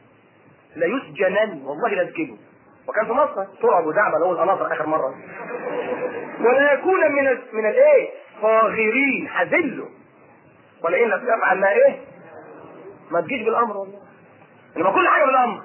ليسجنن والله لاسجنه وكان في مصر طلع ابو دعبه اللي هو القناطر اخر مره ولا يكون من ال من الايه صاغرين حذله ولئن لم يفعل ما ايه ما تجيش بالامر والله انما كل حاجه بالامر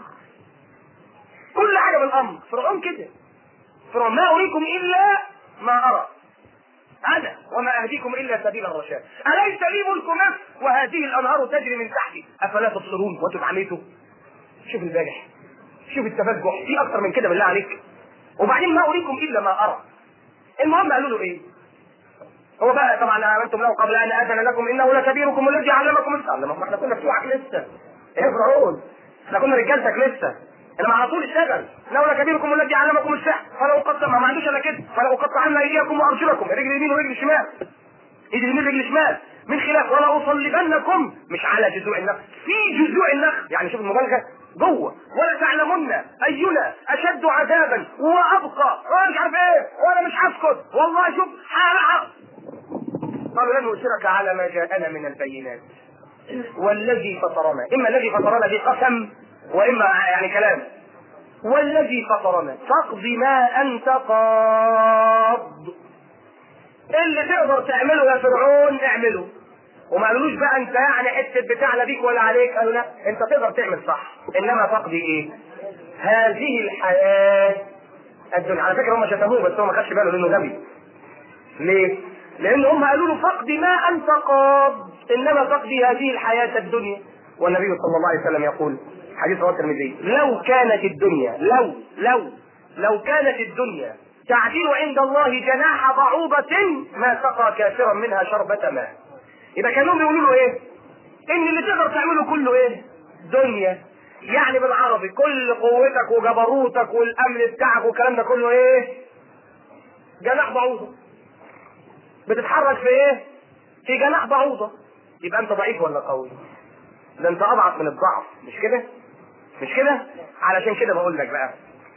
كل حاجه بالامر فرعون كده فرعون ما اريكم الا ما ارى انا وما اهديكم الا سبيل الرشاد اليس لي ملك مصر وهذه الانهار تجري من تحتي افلا تبصرون وانتم عميتوا شوف البارح شوف التفجع في اكتر من كده بالله عليك وبعدين ما اريكم الا ما ارى المهم قالوا له ايه هو بقى طبعا امنتم له قبل ان اذن لكم انه لكبيركم الذي علمكم السلام ما احنا كنا بتوعك لسه ايه فرعون احنا كنا رجالتك لسه انما على طول اشتغل انه لكبيركم الذي علمكم السحر فلو قطع ما عندوش الا كده فلو قطعنا ايديكم وارجلكم رجل يمين ورجل شمال ايد اليمين رجل شمال من خلاف ولا اصلبنكم مش على جذوع النخل في جذوع النخل يعني شوف المبالغه جوه ولا تعلمن اينا اشد عذابا وابقى وانا مش عارف ايه وانا مش هسكت والله شوف حرق قالوا لن نؤثرك على ما جاءنا من البينات والذي فطرنا اما الذي فطرنا بقسم واما يعني كلام والذي فطرنا فاقض ما انت قاض اللي تقدر تعمله يا فرعون اعمله وما قالولوش بقى انت يعني حته بتاع لا بيك ولا عليك قالوا لا انت تقدر تعمل صح انما تقضي ايه هذه الحياه الدنيا على فكره هم شتموه بس هو ما خدش باله لانه غبي ليه لان هم قالوا له فقد ما انت قاض انما تقضي هذه الحياه الدنيا والنبي صلى الله عليه وسلم يقول حديث رواه الترمذي لو كانت الدنيا لو لو لو كانت الدنيا تعديل عند الله جناح بعوضة ما سقى كافرا منها شربة ماء يبقى كانوا بيقولوا له ايه ان اللي تقدر تعمله كله ايه دنيا يعني بالعربي كل قوتك وجبروتك والامن بتاعك والكلام ده كله ايه جناح بعوضة بتتحرك في ايه في جناح بعوضة يبقى انت ضعيف ولا قوي ده انت اضعف من الضعف مش كده مش كده علشان كده بقول لك بقى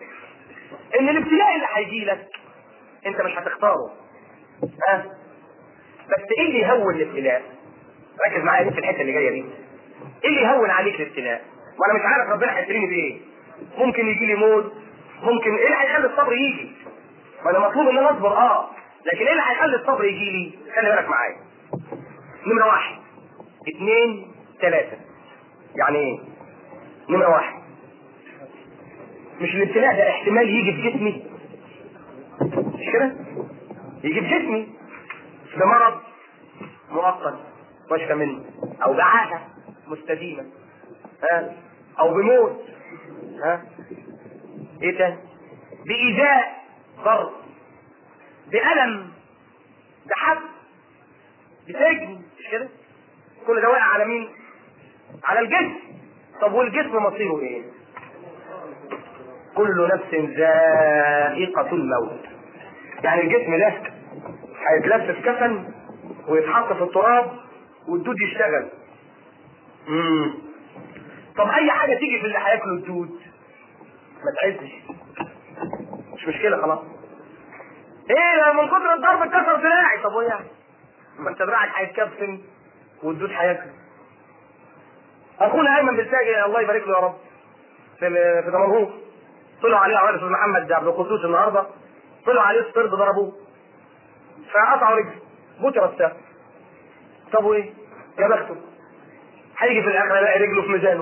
ان الابتلاء اللي هيجي لك انت مش هتختاره ها بس ايه اللي يهون الابتلاء ركز معايا دي في الحته اللي جايه دي ايه اللي يهون عليك الابتلاء وانا مش عارف ربنا هيبتليني بايه ممكن يجي لي موت ممكن ايه اللي هيخلي الصبر يجي ما انا مطلوب ان انا اصبر اه لكن ايه اللي هيخلي الصبر يجي لي خلي بالك معايا نمره واحد اثنين ثلاثه يعني ايه نمره واحد مش الابتلاء ده احتمال يجي في جسمي مش كده يجي في جسمي بمرض مؤقت واشفى منه او بعاهه مستديمه ها او بموت ها ايه تاني بايذاء ضرب بألم بحبس بسجن مش كده كل ده واقع على مين على الجسم طب والجسم مصيره ايه كل نفس ذائقة الموت يعني الجسم ده هيتلبس كفن ويتحط في التراب والدود يشتغل امم طب اي حاجة تيجي في اللي هياكله الدود ما تعزش مش مشكله خلاص ايه من كتر الضرب اتكسر دراعي طب وايه يعني ما انت دراعك هيتكفن والدود هياكل اخونا ايمن بالساجي الله يبارك له يا رب في في دمنهور طلعوا عليه عوارض استاذ محمد عبد القدوس النهارده طلعوا عليه الطرد ضربوه فقطعوا رجله بتر السهم طب وايه؟ يا بخته هيجي في الاخر يلاقي رجله في ميزانه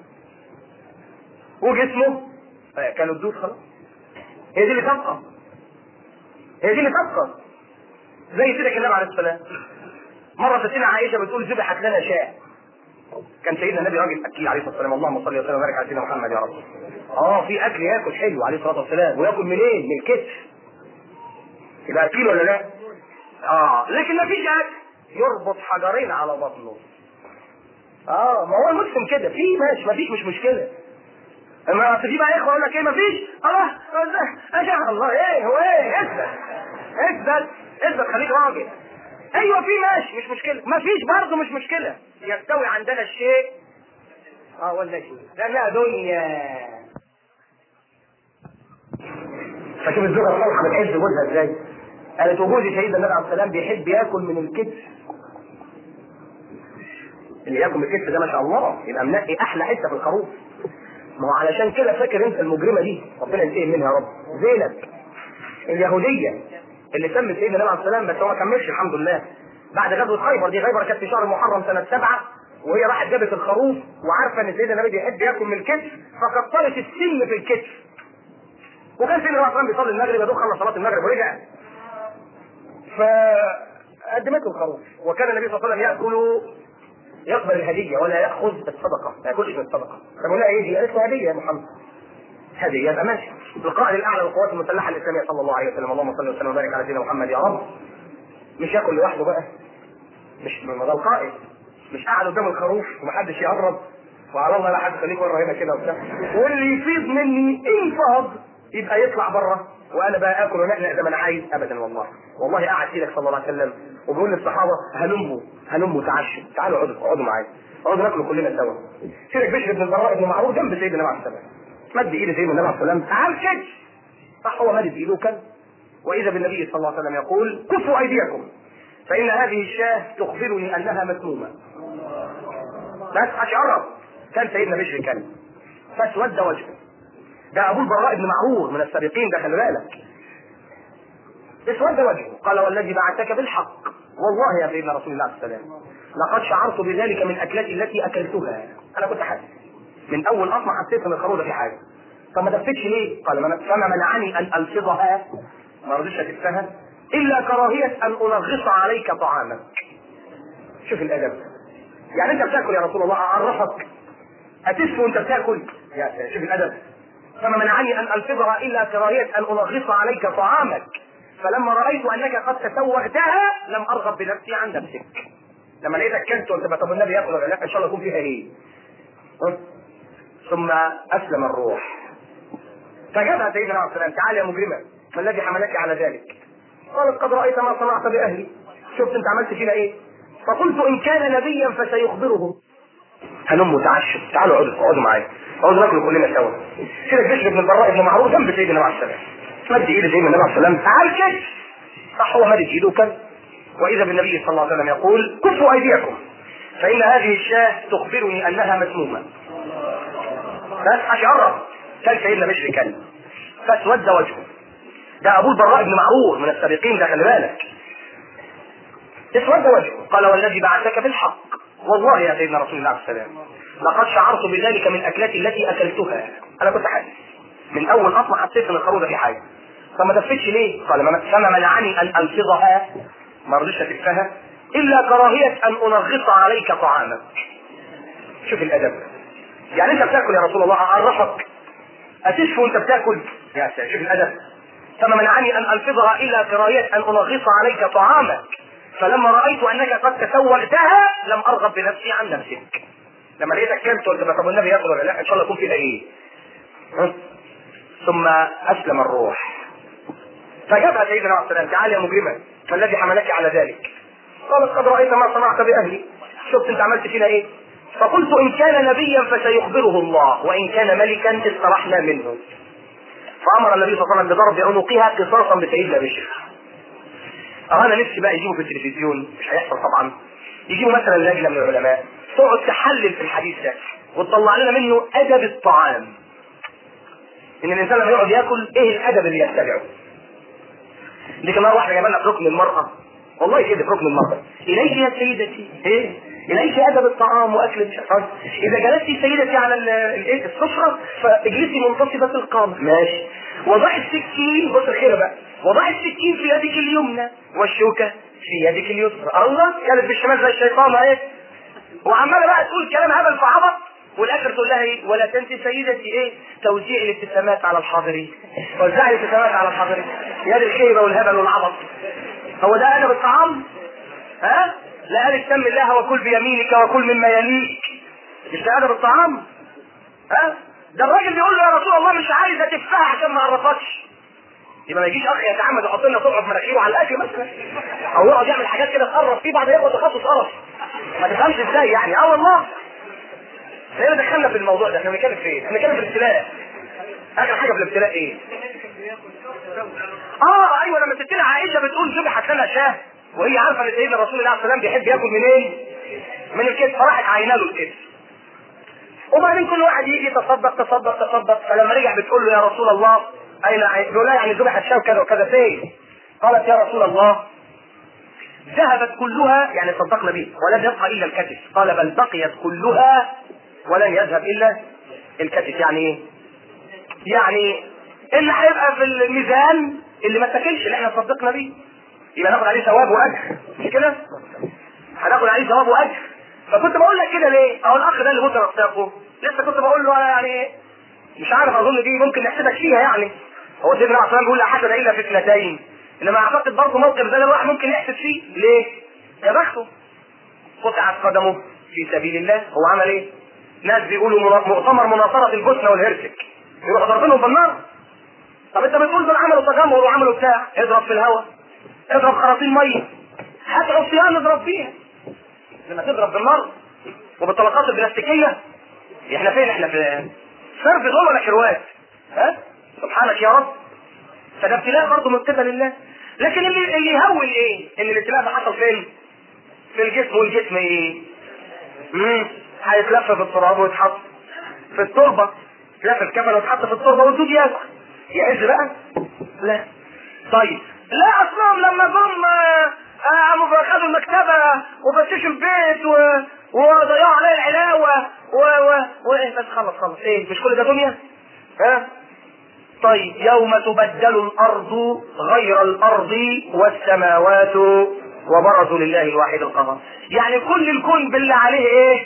وجسمه كانوا الدود خلاص هي دي اللي تبقى هي دي اللي تبقى زي سيدك النبي عليه السلام مره ستنا عائشه بتقول ذبحت لنا شاة كان سيدنا النبي راجل اكيل عليه الصلاه والسلام اللهم صل وسلم وبارك على سيدنا محمد يا رب اه في اكل ياكل حلو عليه الصلاه والسلام وياكل منين؟ من الكتف يبقى اكيل ولا لا؟ اه لكن ما فيش اكل يربط حجرين على بطنه اه ما هو المسلم كده في ماشي ما فيش مش مشكله اما اصل في بقى اخوه يقول لك ايه ما فيش الله ما شاء الله ايه هو ايه اثبت اثبت اثبت خليك راجل ايوه في ماشي مش مشكله ما فيش برضه مش مشكله يستوي عندنا الشيء اه ولا شيء لانها دنيا فشوف الزوجه الصالحه بتحب جوزها ازاي قالت وجوزي سيدنا النبي عليه السلام بيحب ياكل من الكتف اللي ياكل من الكتف ده ما شاء الله يبقى منقي احلى حته في الخروف ما هو علشان كده فاكر انت المجرمه دي ربنا ينتقم منها يا رب زينب اليهوديه اللي تم سيدنا النبي عليه السلام بس هو ما كملش الحمد لله بعد غزوه خيبر دي خيبر كانت في شهر محرم سنه سبعه وهي راحت جابت الخروف وعارفه ان سيدنا النبي بيحب ياكل من الكتف فكترت السن في الكتف وكان سيدنا النبي عليه السلام بيصلي المغرب يا دوب خلص صلاه المغرب ورجع فقدمته الخروف وكان النبي صلى الله عليه وسلم ياكل يقبل الهديه ولا ياخذ الصدقه ما ياكلش من الصدقه فبقول لها ايه دي؟ قالت له هديه يا محمد هديه يبقى ماشي القائد الاعلى للقوات المسلحه الاسلاميه صلى الله عليه وسلم اللهم صل وسلم وبارك على سيدنا محمد يا رب مش ياكل لوحده بقى مش ما ده القائد مش قاعد قدام الخروف ومحدش يقرب وعلى الله لا حد خليك ورا هنا كده وبتاع واللي يفيض مني انفض يبقى يطلع بره وانا بقى اكل ونحن زي ما انا عايز ابدا والله والله قاعد سيدك صلى الله عليه وسلم وبيقول للصحابه هلموا هلموا تعشوا تعالوا اقعدوا اقعدوا معايا اقعدوا ناكلوا كلنا سوا سيدك بشر بن البراء بن معروف جنب سيدنا النبي عليه السلام مد ايده سيدنا النبي عليه السلام تعال كده صح هو مد ايده كان واذا بالنبي صلى الله عليه وسلم يقول كفوا ايديكم فان هذه الشاه تخبرني انها مسمومه بس اشعرها كان سيدنا بشر كان فاسود وجهه ده ابو البراء بن معرور من السابقين ده خلي بالك اسود وجهه قال والذي بعثك بالحق والله يا سيدنا رسول الله عليه السلام لقد شعرت بذلك من اكلتي التي اكلتها انا كنت حاسس من اول اصلا حسيت ان الخروج في حاجه فما دفتش ليه؟ قال فما منعني ان الفظها ما رضيتش اكفها الا كراهيه ان انغص عليك طعامك شوف الادب يعني انت بتاكل يا رسول الله اعرفك هتشفي وانت بتاكل يا شوف الادب فما منعني ان الفظها الا كراهيه ان انغص عليك طعامك فلما رايت انك قد تسوغتها لم ارغب بنفسي عن نفسك لما لقيتك كلت وانت طب النبي ياكل ولا لا ان شاء الله يكون فيها ايه ثم اسلم الروح فجابها سيدنا عليه السلام تعال يا مجرمه ما الذي حملك على ذلك قالت قد رايت ما صنعت باهلي شفت انت عملت فينا ايه فقلت ان كان نبيا فسيخبره هلموا تعشوا تعالوا اقعدوا اقعدوا معايا اقعدوا ناكلوا كلنا سوا سيدك بشر بن البراء بن معروف جنب سيدنا النبي عليه السلام مد ايده سيدنا النبي عليه السلام تعال كده صح هو مد ايده كان واذا بالنبي صلى الله عليه وسلم يقول كفوا ايديكم فان هذه الشاه تخبرني انها مسمومه بس اشعرها كان سيدنا بشر كان فاسود وجهه ده ابو البراء بن معروف من السابقين ده خلي بالك اسود وجهه قال والذي بعثك بالحق والله يا سيدنا رسول الله عليه السلام لقد شعرت بذلك من اكلتي التي اكلتها انا كنت حاسس من اول اصلا حسيت ان الخروج في حاجه فما دفتش ليه؟ قال فما منعني ان الفظها ما رضيتش اكفها الا كراهيه ان انغص عليك طعامك شوف الادب يعني انت بتاكل يا رسول الله اعرفك هتشفي وانت بتاكل يا سيدي شوف الادب فما منعني ان الفظها الا كراهيه ان انغص عليك طعامك فلما رايت انك قد تسوغتها لم ارغب بنفسي عن نفسك لما لقيتك كلت قلت طب النبي ياكل ولا لا ان شاء الله يكون فيها ايه ثم اسلم الروح فجابها سيدنا عليه السلام تعال يا مجرمه ما الذي حملك على ذلك قالت قد رايت ما صنعت باهلي شفت انت عملت فينا ايه فقلت ان كان نبيا فسيخبره الله وان كان ملكا استرحنا منه فامر النبي صلى الله عليه وسلم بضرب عنقها قصاصا بسيدنا بشر انا نفسي بقى يجيبوا في التلفزيون مش هيحصل طبعا يجيبوا مثلا لجنه من العلماء تقعد تحلل في الحديث ده وتطلع لنا منه ادب الطعام ان الانسان لما يقعد ياكل ايه الادب اللي يتبعه دي كمان واحده جايبه لنا في ركن المراه والله كده في ركن المراه اليك يا سيدتي ايه اليك ادب الطعام واكل الشيطان اذا جلست سيدتي على ال- الايه السفره فاجلسي منتصبه القامه ماشي وضع السكين بص الخير بقى وضع السكين في يدك اليمنى والشوكه في يدك اليسرى الله كانت بالشمال زي الشيطان اهي وعماله بقى تقول كلام هبل في عبط والاخر تقول لها ايه ولا تنسي سيدتي ايه توزيع الابتسامات على الحاضرين وزعي الابتسامات على الحاضرين يا دي الخيبه والهبل والعبط هو ده ادب الطعام ها لا قال سم الله وكل بيمينك وكل مما يليك مش ده ادب الطعام ها ده الراجل بيقول له يا رسول الله مش عايز تفاح عشان ما اعرفكش يبقى ما يجيش اخ يتعمد يحط لنا طبع في مناخيره على الاكل مثلا او يقعد يعمل حاجات كده تقرب فيه بعد ياخد تخصص قرف ما تفهمش ازاي يعني اه والله خلينا دخلنا في الموضوع ده احنا بنتكلم في ايه؟ احنا بنتكلم في الابتلاء اخر حاجه في الابتلاء ايه؟ اه ايوه لما ستنا عائشه بتقول ذبحت لنا شاه وهي عارفه ان سيدنا رسول الله عليه السلام بيحب ياكل منين؟ من الكتف فراحت عينه له الكتف وبعدين كل واحد يجي يتصدق تصدق تصدق فلما رجع بتقول له يا رسول الله اين عين- بيقول لها يعني ذبحت شاه وكذا وكذا فين؟ قالت يا رسول الله ذهبت كلها يعني صدقنا به ولم يبقى الا الكتف قال بل بقيت كلها ولن يذهب الا الكتف يعني ايه؟ يعني اللي هيبقى في الميزان اللي ما اتاكلش اللي احنا صدقنا بيه يبقى ناخد عليه ثواب واجر مش كده؟ هناخد عليه ثواب واجر فكنت بقول لك كده ليه؟ اهو الاخ ده اللي بكره اختفه لسه كنت بقول له أنا يعني مش عارف اظن دي ممكن نحسبك فيها يعني هو سيدنا عليه الصلاه بيقول لا حسد الا في اثنتين انما اعتقد برضه موقف زي ده الواحد ممكن يحسد فيه ليه؟ يا بخته قطعت قدمه في سبيل الله هو عمل ايه؟ ناس بيقولوا منا- مؤتمر مناصرة البوسنة والهرسك يروحوا ضاربينهم بالنار طب انت بتقول دول عملوا تجمهر وعملوا بتاع اضرب في الهواء اضرب خراطيم ميه هات عصيان اضرب فيها لما تضرب بالنار وبالطلقات البلاستيكية احنا فين احنا في صرف دول ولا كروات ها سبحانك يا رب فده ابتلاء برضه من قبل الله لكن اللي اللي يهون ايه ان الابتلاء ده حصل فين في الجسم والجسم ايه امم هيتلف في التراب ويتحط في التربه يتلف الكفن ويتحط في التربه والدود ياكل يعز بقى لا طيب لا اصلهم لما جم آه، آه، قاموا خدوا المكتبه وفتشوا البيت و... وضيعوا عليه العلاوه و... و... وايه بس خلص خلص ايه مش كل ده دنيا ها طيب يوم تبدل الارض غير الارض والسماوات وبرزوا لله الواحد القهار يعني كل الكون بالله عليه ايه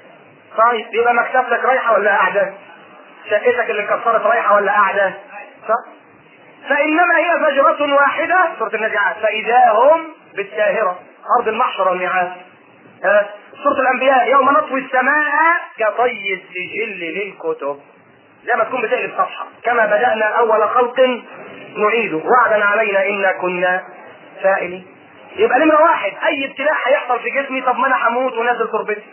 طيب يبقى مكتبتك رايحه ولا قاعده شقتك اللي اتكسرت رايحه ولا قاعده صح فانما هي فجرة واحدة سورة النازعات فاذا هم بالساهرة ارض المحشر والميعاد ها؟ سورة الانبياء يوم نطوي السماء كطي السجل للكتب زي ما تكون بتقلب صفحة كما بدأنا أول خلق نعيده وعدا علينا إنا كنا فاعلين يبقى نمرة واحد أي ابتلاء هيحصل في جسمي طب ما أنا هموت ونازل تربتي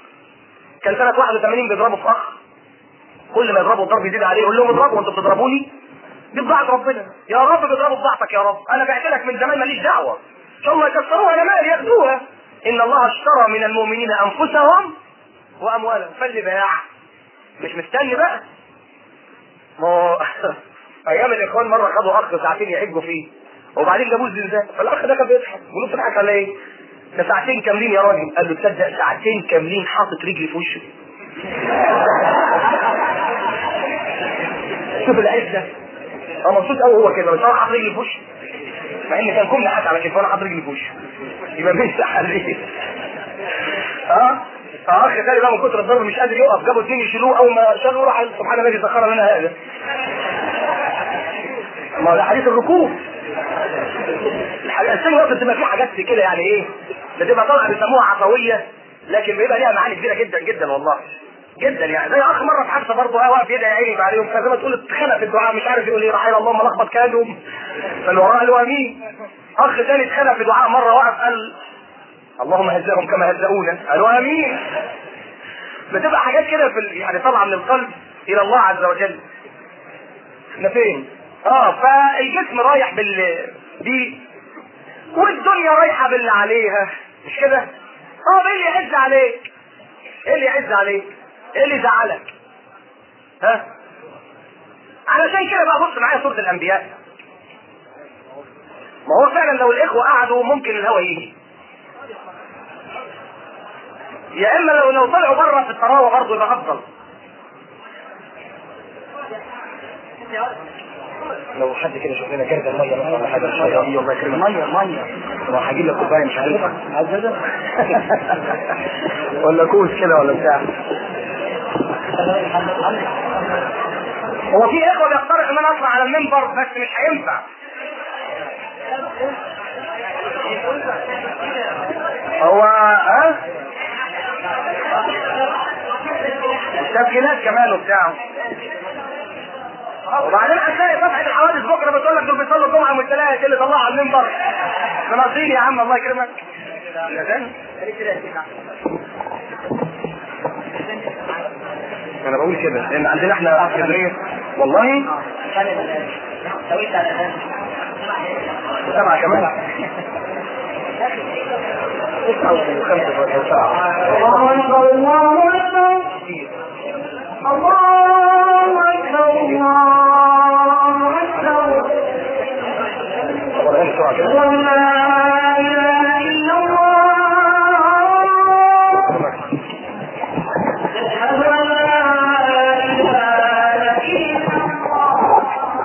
كان سنة 81 بيضربوا في أخ كل ما يضربوا الضرب يزيد عليه يقول لهم اضربوا وانتوا بتضربوني دي بضاعة ربنا يا رب بيضربوا بضاعتك يا رب أنا بعت لك من زمان ماليش دعوة إن شاء الله يكسروها أنا مالي ياخدوها إن الله اشترى من المؤمنين أنفسهم وأموالهم فاللي باع مش مستني بقى ما هو ايام الاخوان مره خدوا اخ ساعتين يحجوا فيه وبعدين جابوه الزنزانه فالاخ ده كان بيضحك بيقول له بتضحك على ايه؟ ده ساعتين كاملين يا راجل قال له تصدق ساعتين كاملين حاطط رجلي في وشه شوف العزه هو مبسوط قوي هو كده بس انا حاطط رجلي في وشه مع ان كان كل حاجه على كده وانا حاطط رجلي في وشه يبقى مش عليه اه فاخ تاني بقى من كتر الضرب مش قادر يقف جابوا اتنين يشيلوه اول ما شالوه راح سبحان الذي سخر لنا هذا ما هو ده حديث الركوب الحديث الثاني وقت بتبقى فيه حاجات كده يعني ايه بتبقى طالعه بيسموها عفويه لكن بيبقى ليها معاني كبيره جدا جدا والله جدا يعني زي اخ مره في حادثه برضه اه واقف يدعي عيني عليهم فزي ما تقول اتخنق في الدعاء مش عارف يقول ايه رحيل الله ما لخبط كادهم فاللي وراه قالوا امين اخ ثاني اتخنق في دعاء مره وقف قال اللهم هزهم كما هزؤونا قالوا امين بتبقى حاجات كده في ال- يعني طالعه من القلب الى الله عز وجل احنا فين؟ اه فالجسم رايح بال بيه والدنيا رايحه باللي عليها مش كده؟ اه ايه اللي يعز عليك؟ ايه اللي يعز عليك؟ ايه اللي يزعلك؟ ها؟ علشان كده بقى بص معايا سوره الانبياء ما هو فعلا لو الاخوه قعدوا ممكن الهوى يجي يا اما لو لو طلعوا بره في الطراوه برضه يبقى افضل لو حد كده شوف لنا كرد الميه مثلا ولا حاجه مش عارف ايه الله يكرمك ميه ميه ما هجيب لك كوبايه مش عارف عزازه ولا كوس كده ولا بتاع هو في اخوه بيقترحوا ان انا اطلع على المنبر بس مش هينفع هو ها تسجيلات كمان وبتاع وبعدين هتلاقي صفحة الحوادث بكرة بتقول لك دول بيصلوا الجمعة والثلاث اللي طلعوا على المنبر مناصير يا عم الله يكرمك انا بقول كده لان عندنا احنا في اسكندريه والله سبعة كمان تسعة وخمسة وسبعة الله أكبر الله أكبر الله أكبر الله أكبر طب انا بسرعة كده لا إله إلا الله أشهد أن لا إله إلا الله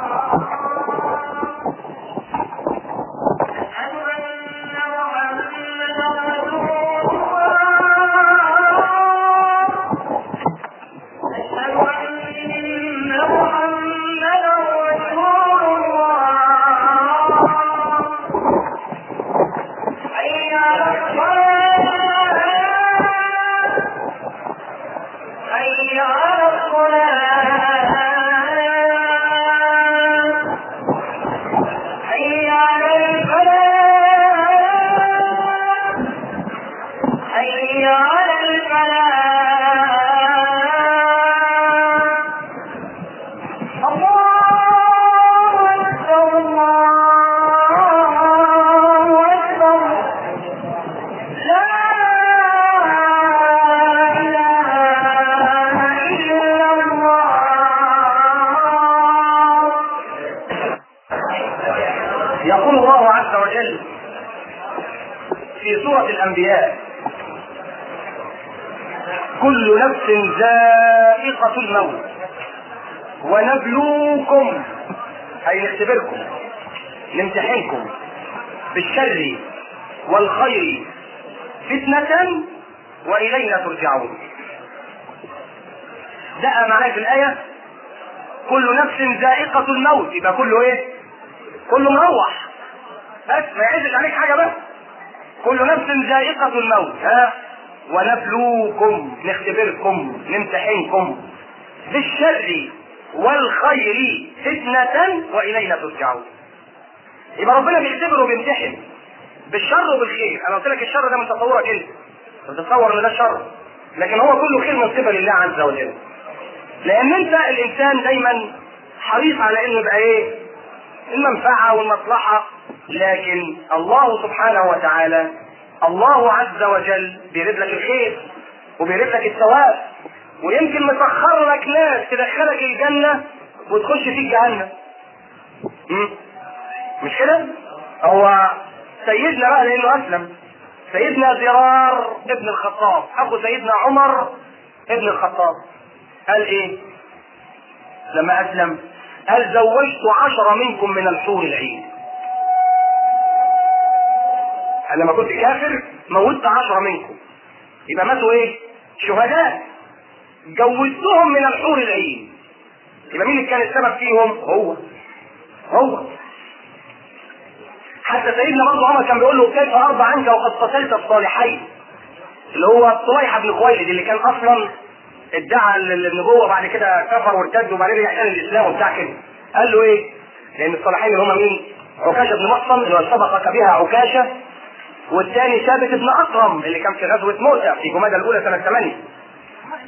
أشهد أن محمدا رسول الله أشهد أن محمدا رسول الله حي على الصلاة حي على الصلاة حي على الفلاح حي على الفلاح الله أكبر الله أكبر لا إله إلا الله يقول الله عز وجل في سورة الأنبياء كل نفس ذائقة الموت ونبلوكم أي نختبركم نمتحنكم بالشر والخير فتنة وإلينا ترجعون ده معايا في الآية كل نفس ذائقة الموت يبقى كله إيه؟ كله مروح بس ما يعزش عليك حاجة بس كل نفس ذائقة الموت ها ونبلوكم نختبركم نمتحنكم بالشر والخير فتنة وإلينا ترجعون يبقى ربنا بيختبر وبيمتحن بالشر وبالخير انا قلت لك الشر ده من تصورك انت انت بتتصور ان ده شر لكن هو كله خير من قبل الله عز وجل لان انت الانسان دايما حريص على انه يبقى ايه المنفعة والمصلحة لكن الله سبحانه وتعالى الله عز وجل بيريد لك الخير وبيريد لك الثواب ويمكن مسخر لك ناس تدخلك الجنة وتخش فيك جهنم مم. مش كده؟ هو سيدنا بقى لانه اسلم سيدنا زرار ابن الخطاب اخو سيدنا عمر ابن الخطاب قال ايه؟ لما اسلم قال زوجت عشرة منكم من الحور العين قال لما كنت كافر موتت عشرة منكم يبقى ماتوا ايه شهداء جوزتهم من الحور العين يبقى مين اللي كان السبب فيهم هو هو حتى سيدنا برضه عمر كان بيقول له كيف ارضى عنك وقد قتلت الصالحين اللي هو طليحه بن خويلد اللي كان اصلا ادعى النبوه بعد كده كفر وارتد وبعدين رجع تاني الاسلام وبتاع كده قال له ايه؟ لان الصالحين اللي هم مين؟ عكاشه بن محصن اللي هو سبقك بها عكاشه والثاني ثابت بن اكرم اللي كان في غزوه موته في جمادى الاولى سنه 8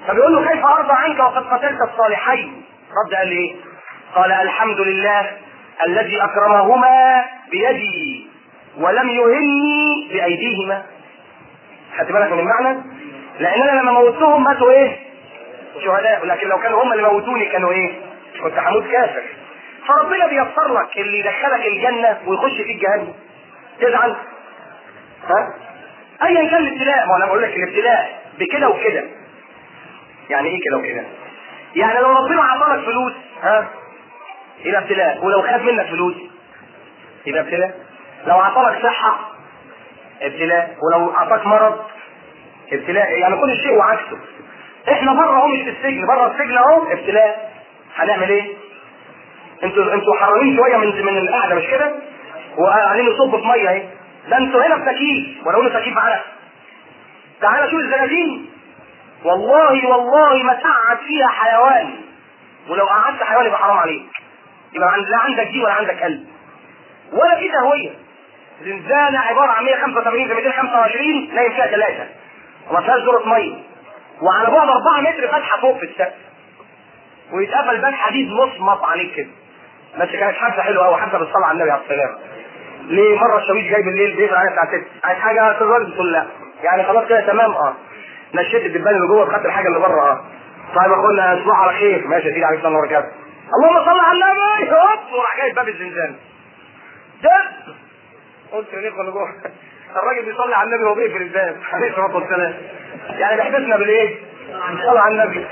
فبيقول له كيف ارضى عنك وقد قتلت الصالحين رد قال لي ايه قال الحمد لله الذي اكرمهما بيدي ولم يهني بايديهما خدت بالك من المعنى لان انا لما موتهم ماتوا ايه شهداء لكن لو كانوا هم اللي موتوني كانوا ايه كنت هموت كافر فربنا بيسر لك اللي يدخلك الجنه ويخش فيك جهنم تزعل ها ايا كان الابتلاء ما انا بقول لك الابتلاء بكده وكده يعني ايه كده وكده يعني لو ربنا عطاك فلوس ها يبقى ابتلاء ولو خد منك فلوس يبقى ابتلاء لو عطاك صحة ابتلاء ولو اعطاك مرض ابتلاء يعني كل شيء وعكسه احنا بره اهو مش في السجن بره السجن اهو ابتلاء هنعمل ايه انتوا انتوا حرامين شويه من من القعده مش كده وقاعدين نصب في ميه اهي ده انتوا هنا في تكييف ولو انه تكييف معانا تعالى شوف الزنازين والله والله ما تقعد فيها حيوان ولو قعدت حيوان يبقى حرام عليك يبقى عند- لا عندك دي ولا عندك قلب ولا في تهويه زنزانه عباره عن 185 ل 225 نايم فيها ثلاثه وما فيهاش ذره ميه وعلى بعد 4 متر فتحه فوق في السقف ويتقفل باب حديد مصمت عليك كده بس كانت حادثه حلوه قوي حادثه بالصلاه على النبي عليه السلام ليه مره الشاويش جاي بالليل بيقفل عليا الساعه 6 عايز حاجه تقول تقول لا يعني خلاص كده تمام اه نشيت الدبان اللي جوه خدت الحاجه اللي بره اه طيب اخونا تصبحوا على خير ماشي يا سيدي عليك السلام وبركاته اللهم صل على النبي هوب وراح جاي باب الزنزانه دب قلت يا اللي جوه الراجل بيصلي على النبي وهو بيقفل الباب عليه الصلاه والسلام يعني بيحبسنا بالايه؟ صلى على النبي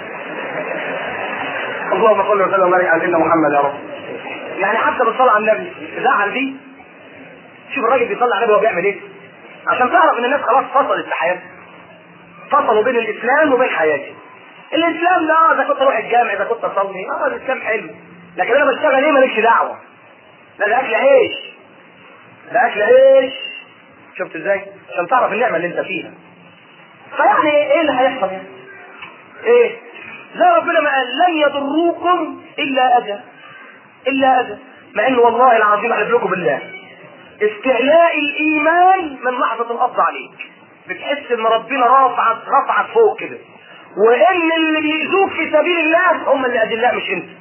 اللهم صل وسلم وبارك على سيدنا محمد يا رب يعني حتى بالصلاه على النبي زعل دي شوف الراجل بيصلي على النبي وهو بيعمل ايه عشان تعرف ان الناس خلاص فصلت في حياتها فصلوا بين الاسلام وبين حياتي الاسلام لا اذا كنت اروح الجامع اذا كنت اصلي اه الاسلام حلو لكن انا بشتغل ايه مالكش دعوه لا ده اكل عيش ده اكل عيش شفت ازاي عشان تعرف النعمه اللي انت فيها فيعني ايه اللي هيحصل يعني ايه زي ربنا ما قال لن يضروكم الا اذى الا اذى مع انه والله العظيم احلف لكم بالله استعلاء الايمان من لحظه القبض عليك بتحس ان ربنا رافعك رفعك فوق كده وان اللي بيأذوك في سبيل الله هم اللي اذلاء مش انت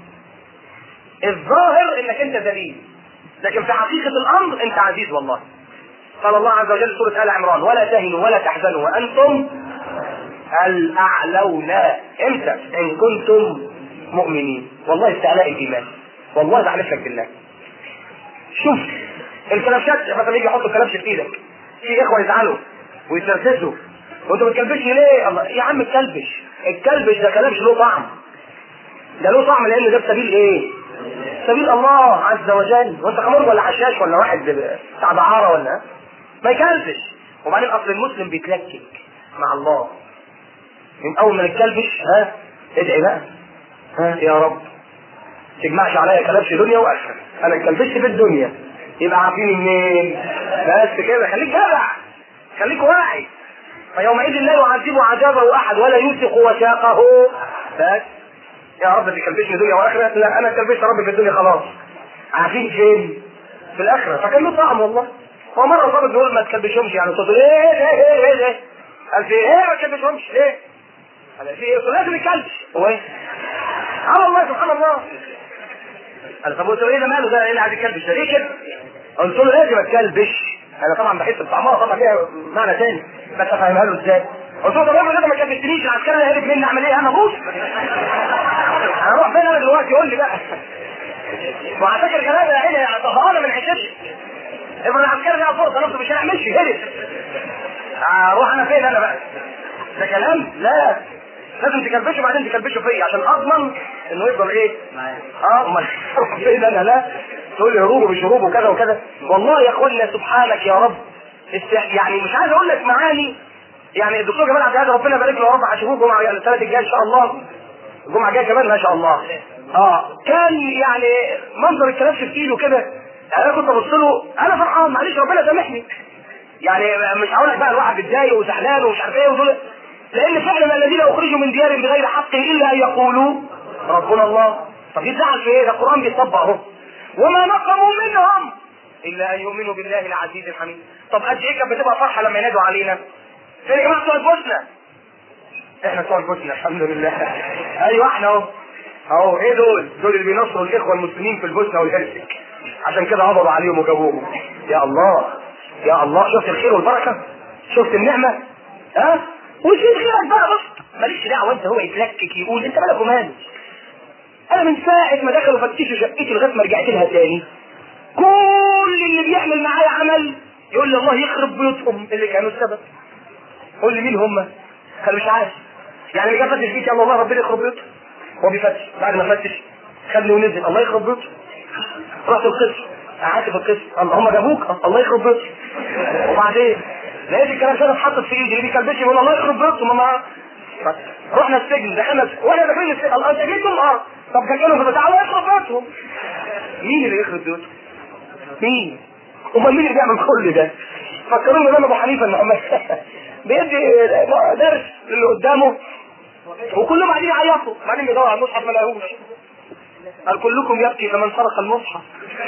الظاهر انك انت ذليل لكن في حقيقه الامر انت عزيز والله قال الله عز وجل في سوره ال عمران ولا تهنوا ولا تحزنوا وانتم الاعلون امتى ان كنتم مؤمنين والله استعلاء الايمان والله بعرف لك بالله شوف الكلبشات مثلا يجي يحطوا الكلبش في ايدك في اخوه يزعلوا ويتنرفزوا وانت ما بتكلبشني ليه؟ الله يا عم اتكلبش الكلبش ده كلبش له طعم ده له طعم لان ده في سبيل ايه؟ سبيل الله عز وجل وانت خمر ولا حشاش ولا واحد بتاع دعاره ولا ما يكلبش وبعدين اصل المسلم بيتلكك مع الله من اول ما نتكلبش ها ادعي بقى ها يا رب تجمعش عليا كلبش دنيا واخره انا اتكلبشت في الدنيا يبقى عارفين منين بس كده خليك جدع خليك واعي فيومئذ لا يعذب عذابه احد ولا يوثق وثاقه بس يا رب تكلبشني دنيا واخره لا انا كلبشت ربي في الدنيا خلاص عارفين فين في الاخره فكان له طعم والله هو مره ظابط بيقول ما تكلبشهمش يعني صوته ايه ايه ايه ايه ايه قال في ايه ما تكلبشهمش ليه؟ قال في ايه؟ لازم يكلبش هو ايه؟ على الله سبحان الله قال طب قلت له ايه ده ماله ده ايه اللي عايز يكلبش ده ليه كده؟ قلت له لازم اتكلبش انا طبعا بحس بطعمها طبعا ليها معنى تاني بس افهمها له ازاي؟ قلت له طب افرض ما كلبشتنيش العسكري اللي هرب مني اعمل ايه انا بوس هروح فين انا دلوقتي قول لي بقى وعلى فكره كلام يا عيني طهرانه من عشتش افرض العسكري لقى فرصه نفسه مش هيعملش هرب اروح انا فين انا بقى؟ ده كلام؟ لا لازم تكلبشه وبعدين تكلبشه فيا عشان اضمن انه يفضل ايه؟ اه امال فين انا لا تقول لي هروب مش هروب وكذا وكذا والله يا اخوانا سبحانك يا رب است- يعني مش عايز اقول لك معاني يعني الدكتور جمال عبد الهادي ربنا يبارك له يا رب هشوفه الجمعه يعني الثلاث الجاي ان شاء الله الجمعه الجايه كمان ما شاء الله اه كان يعني منظر الكلبش في ايده كده انا كنت ابص له انا فرحان معلش ربنا سامحني يعني مش هقول لك بقى الواحد متضايق وزعلان ومش عارف ايه ودول لان فعلا الذين اخرجوا من ديارهم بغير حق الا ان يقولوا ربنا الله طب يزعل في ايه ده القران بيطبق اهو وما نقموا منهم الا ان يؤمنوا بالله العزيز الحميد طب قد ايه كانت بتبقى فرحه لما ينادوا علينا فين يا جماعه بتوع البوسنه احنا بتوع البوسنه الحمد لله ايوه احنا اهو اهو ايه دول؟ دول اللي بينصروا الاخوه المسلمين في البوسنه والهرسك عشان كده قبضوا عليهم وجابوهم يا الله يا الله شفت الخير والبركه شفت النعمه ها وشيل خيرك بقى بص ماليش دعوه انت هو يتلكك يقول انت مالك ومالك انا من ساعه ما دخلوا فتشوا شقتي لغايه ما رجعت لها تاني كل اللي بيعمل معايا عمل يقول لي الله يخرب بيوتهم اللي كانوا السبب قول لي مين هم؟ قال مش عارف يعني اللي جه فتش بيتي الله الله ربنا يخرب بيوته هو بيفتش بعد ما فتش خدني ونزل الله يخرب بيوته رحت القسم قعدت في القسم الله هم جابوك الله يخرب بيوته وبعدين لقيت الكلام كده اتحطت في ايدي اللي بيكلبشني يقول الله يخرب بيوته ما رحنا السجن دخلنا وانا داخلين السجن الله انت جيتهم اه طب كانوا في البتاع الله يخرب بيوتهم مين اللي يخرب بيوتهم؟ مين؟ امال مين اللي بيعمل كل ده؟ فكروني بان ابو حنيفه النعمان بيدي درس اللي قدامه وكلهم قاعدين يعيطوا بعدين بيدور على المصحف ما لقاهوش قال كلكم يبكي فمن سرق المصحف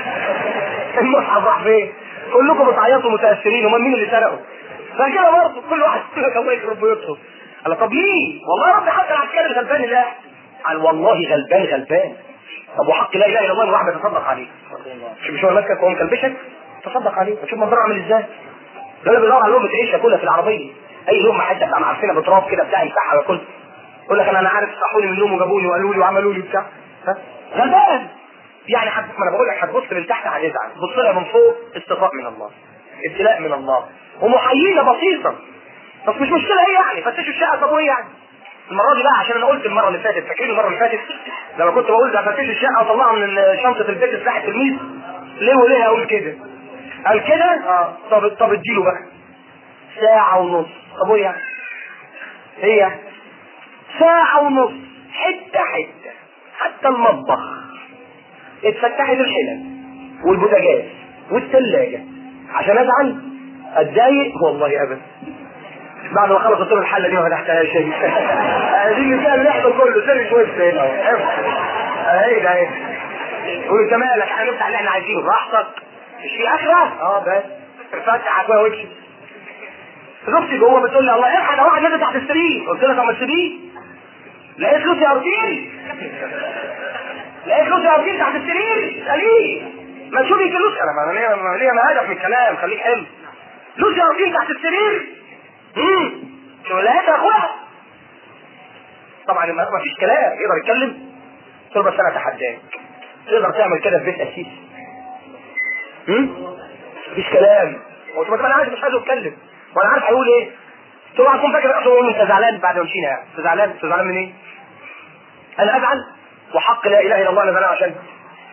المصحف راح فين؟ كلكم بتعيطوا متاثرين امال مين اللي سرقه؟ فكده برضه كل واحد يقول لك الله يخرب بيوتهم قال طب ليه؟ والله ربي حتى العسكري الغلبان اللي قاعد قال والله غلبان غلبان طب وحق لا اله الا الله الواحد يتصدق عليه مش مش هو ماسكك وهو مكلبشك تصدق عليه وشوف منظره عامل ازاي ده اللي بيدور على لقمه عيش ياكلها في العربيه اي لقمه حته بتاع معفنه بتراب كده بتاع يفتحها وياكلها يقول لك انا انا عارف صحوني من النوم وجابوني وقالوا لي وعملوا لي بتاع ها غلبان يعني حد ما انا بقول لك هتبص من تحت هتزعل بص لها من فوق استفاء من الله ابتلاء من الله ومحيينا بسيطه بس مش مشكله ايه يعني فتشوا الشقه طب وايه يعني المره دي بقى عشان انا قلت المره اللي فاتت فاكرين المره اللي فاتت لما كنت بقول ده فتشوا الشقه وطلعها من شنطه البيت بتاع التلميذ ليه وليه اقول كده قال كده اه طب طب اديله بقى ساعة ونص طب وايه يعني؟ هي ساعة ونص حتة حتة حتى المطبخ اتفتحت الحلل والبوتاجاز والثلاجة عشان ازعل اتضايق والله ابدا بعد ما خلص قلت له الحله دي ما فتحتهاش دي دي اللي فيها اللحم كله سر شويه هنا اهي ده اهي قول انت مالك احنا نفتح اللي احنا عايزينه براحتك مش في اخره اه بس فتح اخويا وشي زوجتي جوه بتقول لي الله الحق ده واحد نازل تحت السرير قلت لها طب ما تسيبيه لقيت فلوسي ارضين لقيت فلوسي ارضين تحت السرير اساليه ما تشوفي فلوس انا ما ليا ما ليا ما هدف من الكلام خليك حلو فلوسي ارضين تحت السرير امم شو لقيتها اخويا طبعا ما ما فيش كلام يقدر يتكلم قلت له بس انا اتحداك تقدر تعمل كده في بيت اسيس امم مفيش كلام قلت له انا عايز مش عايز اتكلم وانا عارف هيقول ايه قلت له هكون فاكر اصلا انت زعلان بعد ما مشينا يعني انت زعلان انت زعلان من ايه؟ انا ازعل وحق لا اله الا الله انا زعلان عشان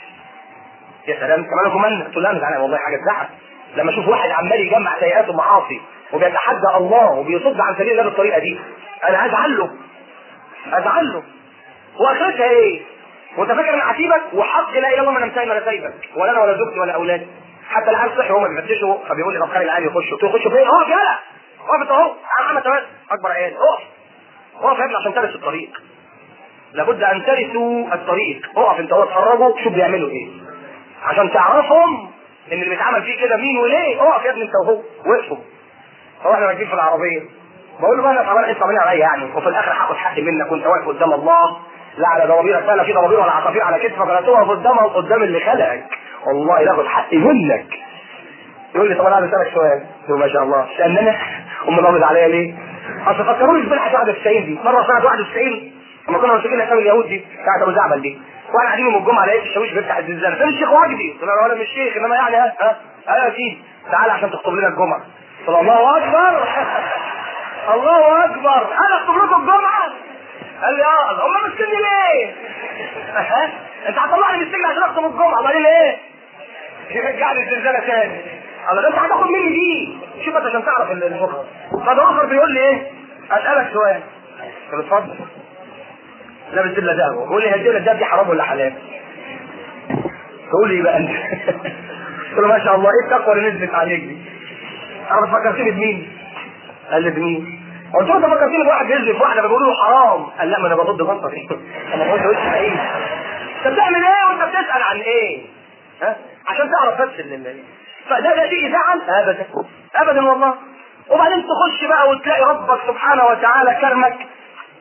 يا سلام انت مالك ومالنا قلت له انا زعلان والله حاجه تزعل لما اشوف واحد عمال يجمع سيئات ومعاصي وبيتحدى الله وبيصد عن سبيل الله بالطريقه دي انا ازعل له ازعل له واخرتها ايه؟ وانت فاكر انا هسيبك وحق لا اله الا الله ما انا مسايب ولا سايبك ولا انا ولا زوجتي ولا اولادي حتى العيال صحي وهم بيفتشوا فبيقول لي طب خلي العيال يخشوا قلت له خشوا فين؟ اقف يلا اقف انت اهو انا محمد تمام اكبر عيال اقف اقف يا ابني عشان ترث الطريق لابد ان ترثوا الطريق اقف انت اهو اتفرجوا شوف بيعملوا ايه عشان تعرفهم ان اللي بيتعمل فيه كده مين وليه اقف يا ابني انت وهو وقفوا هو احنا راكبين في العربيه بقول له بقى انا طبعا انت عاملين عليا يعني وفي الاخر هاخد حقي منك وانت واقف قدام الله لا على ضوابيرك لا في ضوابير ولا عصافير على كتفك ولا تقف قدام قدام اللي خلقك والله لاخد حقي منك يقول لي طب انا عايز اسالك سؤال قلت له ما شاء الله لان انا ام ضابط عليا ليه؟ اصل فكروني في بلحه 91 دي مره سنه 91 لما كنا ماسكين اسامي اليهود دي بتاعت ابو زعبل دي واحنا قاعدين يوم الجمعه لقيت الشاويش بيفتح الزنزانه فين الشيخ وجدي؟ قلت له انا مش شيخ انما يعني ها ها ايوه يا سيدي تعالى عشان تخطب لنا الجمعه قلت له الله اكبر الله اكبر انا اخطب لكم الجمعه قال لي اه هم ماسكيني ليه؟ ها انت هتطلعني من السجن عشان اخطب الجمعه بعدين ايه؟ يرجعني الزنزانه تاني الله ده انت هتاخد مني دي شوف انت عشان تعرف الفقه فده اخر بيقول لي ايه؟ اسالك سؤال طب اتفضل لابس الا ده بيقول لي هدي الدهب دي حرام ولا حلال؟ تقول لي ايه بقى انت؟ قلت له ما شاء الله ايه التقوى اللي نزلت عليك دي؟ انا فكرتني بمين؟ قال لي بمين؟ قلت له انت فكرتني بواحد يزني في واحده بيقولوا له حرام قال لا ما انا بغض بصري انا بغض وشي ايه؟ انت بتعمل ايه وانت بتسال عن ايه؟ ها؟ عشان تعرف بس ان فده ده شيء يزعل ابدا ابدا والله وبعدين تخش بقى وتلاقي ربك سبحانه وتعالى كرمك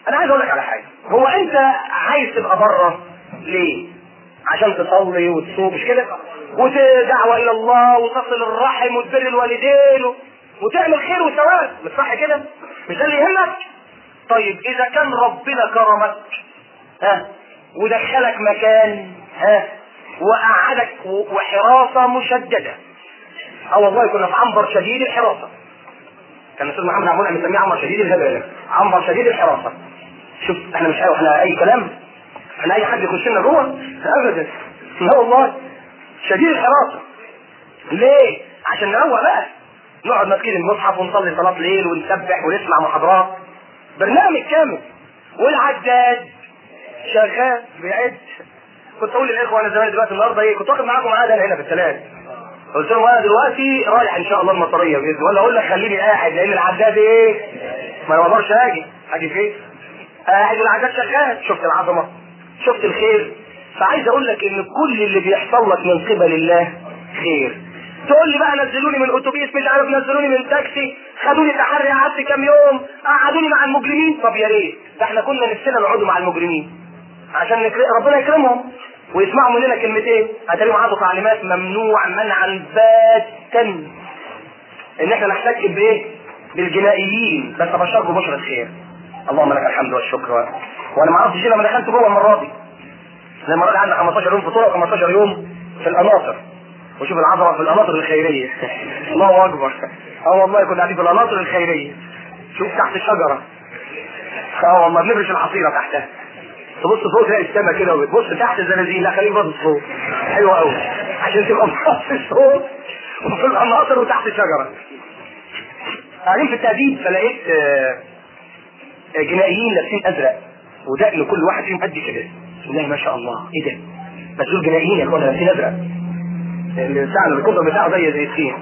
انا عايز اقول لك على حاجه هو انت عايز تبقى بره ليه عشان تصلي وتصوم مش كده ودعوة الى الله وتصل الرحم وتبر الوالدين و... وتعمل خير وثواب مش صح كده مش ده اللي يهمك طيب اذا كان ربنا كرمك ها ودخلك مكان ها وقعدك و- وحراسة مشددة اه والله كنا في عنبر شديد الحراسة كان الاستاذ محمد عمون مسميه عنبر شديد الهدى عنبر شديد الحراسة شوف احنا مش احنا اي كلام احنا اي حد يخش لنا جوه ابدا لا والله شديد الحراسة ليه عشان نروق بقى نقعد ماسكين المصحف ونصلي صلاة ليل ونسبح ونسمع محاضرات برنامج كامل والعداد شغال بيعد كنت اقول للاخوه انا زمان دلوقتي النهارده ايه كنت واخد معاكم عاده هنا في الثلاث قلت لهم انا دلوقتي رايح ان شاء الله المطريه باذن الله ولا اقول لك خليني قاعد لان العداد ايه ما انا ما اقدرش اجي اجي فين قاعد والعداد شغال شفت العظمه شفت الخير فعايز اقول لك ان كل اللي بيحصل لك من قبل الله خير تقول لي بقى نزلوني من اتوبيس مش عارف نزلوني من تاكسي خدوني تحري قعدت كام يوم قعدوني مع المجرمين طب يا ريت ده احنا كنا نفسنا نقعدوا مع المجرمين عشان نكر... ربنا يكرمهم ويسمعوا مننا كلمتين هتلاقيهم عطوا تعليمات ممنوع منعا باتا ان احنا نحتك بايه بالجنائيين بس ابشركم بشرة خير اللهم لك الحمد والشكر وانا ما اعرفش لما دخلت جوه المره دي زي المره دي عندنا 15 يوم فطور و15 يوم في القناطر وشوف العظمه في القناطر الخيريه الله اكبر اه والله كنا قاعدين في القناطر الخيريه شوف تحت الشجره اه والله بنفرش الحصيره تحتها تبص فوق تلاقي السما كده وتبص تحت الزنازين لا خليك باصص فوق حلوه قوي عشان تبقى باصص فوق وفي القناطر وتحت الشجره قاعدين في التهديد فلقيت آه، آه، جنائيين لابسين ازرق ودقن كل واحد فيهم قد كده بسم الله ما شاء الله ايه ده بس دول جنائيين يا اخوانا لابسين ازرق اللي بتاع الريكوردر بتاعه زي زي الصين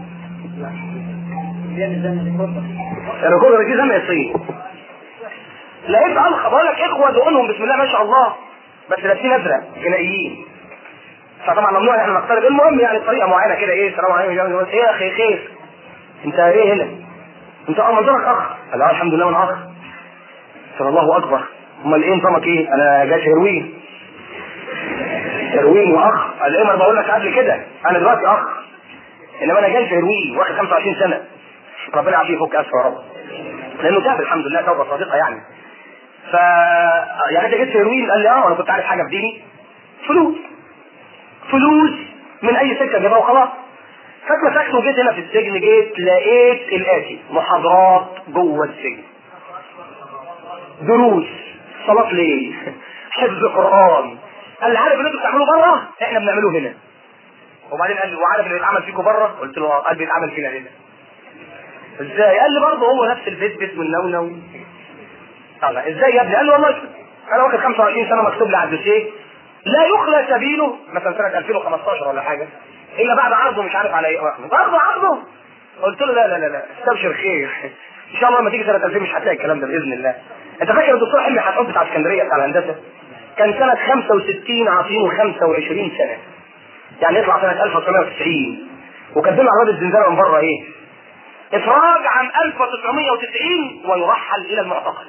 الريكوردر دي زي الصين لقيت الخ بقول لك اخوه دقنهم بسم الله ما شاء الله بس لابسين ازرق جنائيين فطبعا ممنوع ان احنا نقترب المهم يعني بطريقه معينه كده ايه السلام عليكم يا جماعة. ايه يا اخي خير انت ايه هنا انت اه منظرك اخ قال لا الحمد لله انا اخ قال الله اكبر امال ايه نظامك ايه انا جاي هيروين هيروين واخ قال ايه ما أنا بقول لك قبل كده انا دلوقتي اخ انما انا جاي هيروين واخد 25 سنه ربنا يعافيه يفك اسفه يا رب لانه تاب الحمد لله توبه صادقه يعني ف يعني انت جبت هيروين قال لي اه انا كنت عارف حاجه في ديني فلوس فلوس من اي سكه جابها وخلاص فاتمسكت وجيت هنا في السجن جيت لقيت الاتي محاضرات جوه السجن دروس صلاة ليل حفظ قرآن قال لي عارف اللي انتوا بتعملوه بره احنا بنعمله هنا وبعدين قال لي وعارف اللي بيتعمل فيكم بره قلت له اه قال بيتعمل فينا هنا ازاي قال لي برضه هو نفس البسبس والنونو قال له، ازاي يا ابني قال له والله انا واخد 25 سنه مكتوب لي على الدوسيه لا يخلى سبيله مثلا سنه 2015 ولا حاجه الا بعد عرضه مش عارف على ايه برضه عرضه قلت له لا لا لا لا استبشر خير ان شاء الله لما تيجي سنه 2000 مش هتلاقي الكلام ده باذن الله انت فاكر الدكتور حلمي حسن بتاع اسكندريه بتاع الهندسه كان سنه 65 عاطينه 25 سنه يعني يطلع سنه 1990 وكاتبين على باب الزنزانه من بره ايه افراج عن 1990 ويرحل الى المعتقل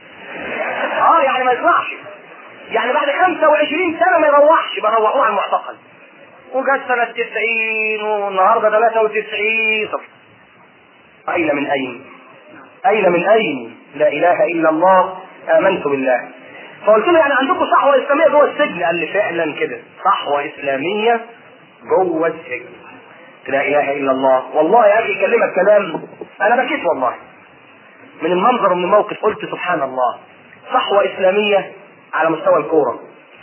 اه يعني ما يطلعش يعني بعد 25 سنه ما يروحش بقى روحوه على المعتقل وجت سنة 90 والنهاردة 93 طب أين من أين؟ أين من أين؟ لا إله إلا الله آمنت بالله فقلت له يعني عندكم صحوة إسلامية جوه السجن؟ قال لي فعلا كده صحوة إسلامية جوه السجن لا إله إلا الله والله يا أخي كلمة كلام أنا بكيت والله من المنظر ومن الموقف قلت سبحان الله صحوة إسلامية على مستوى الكورة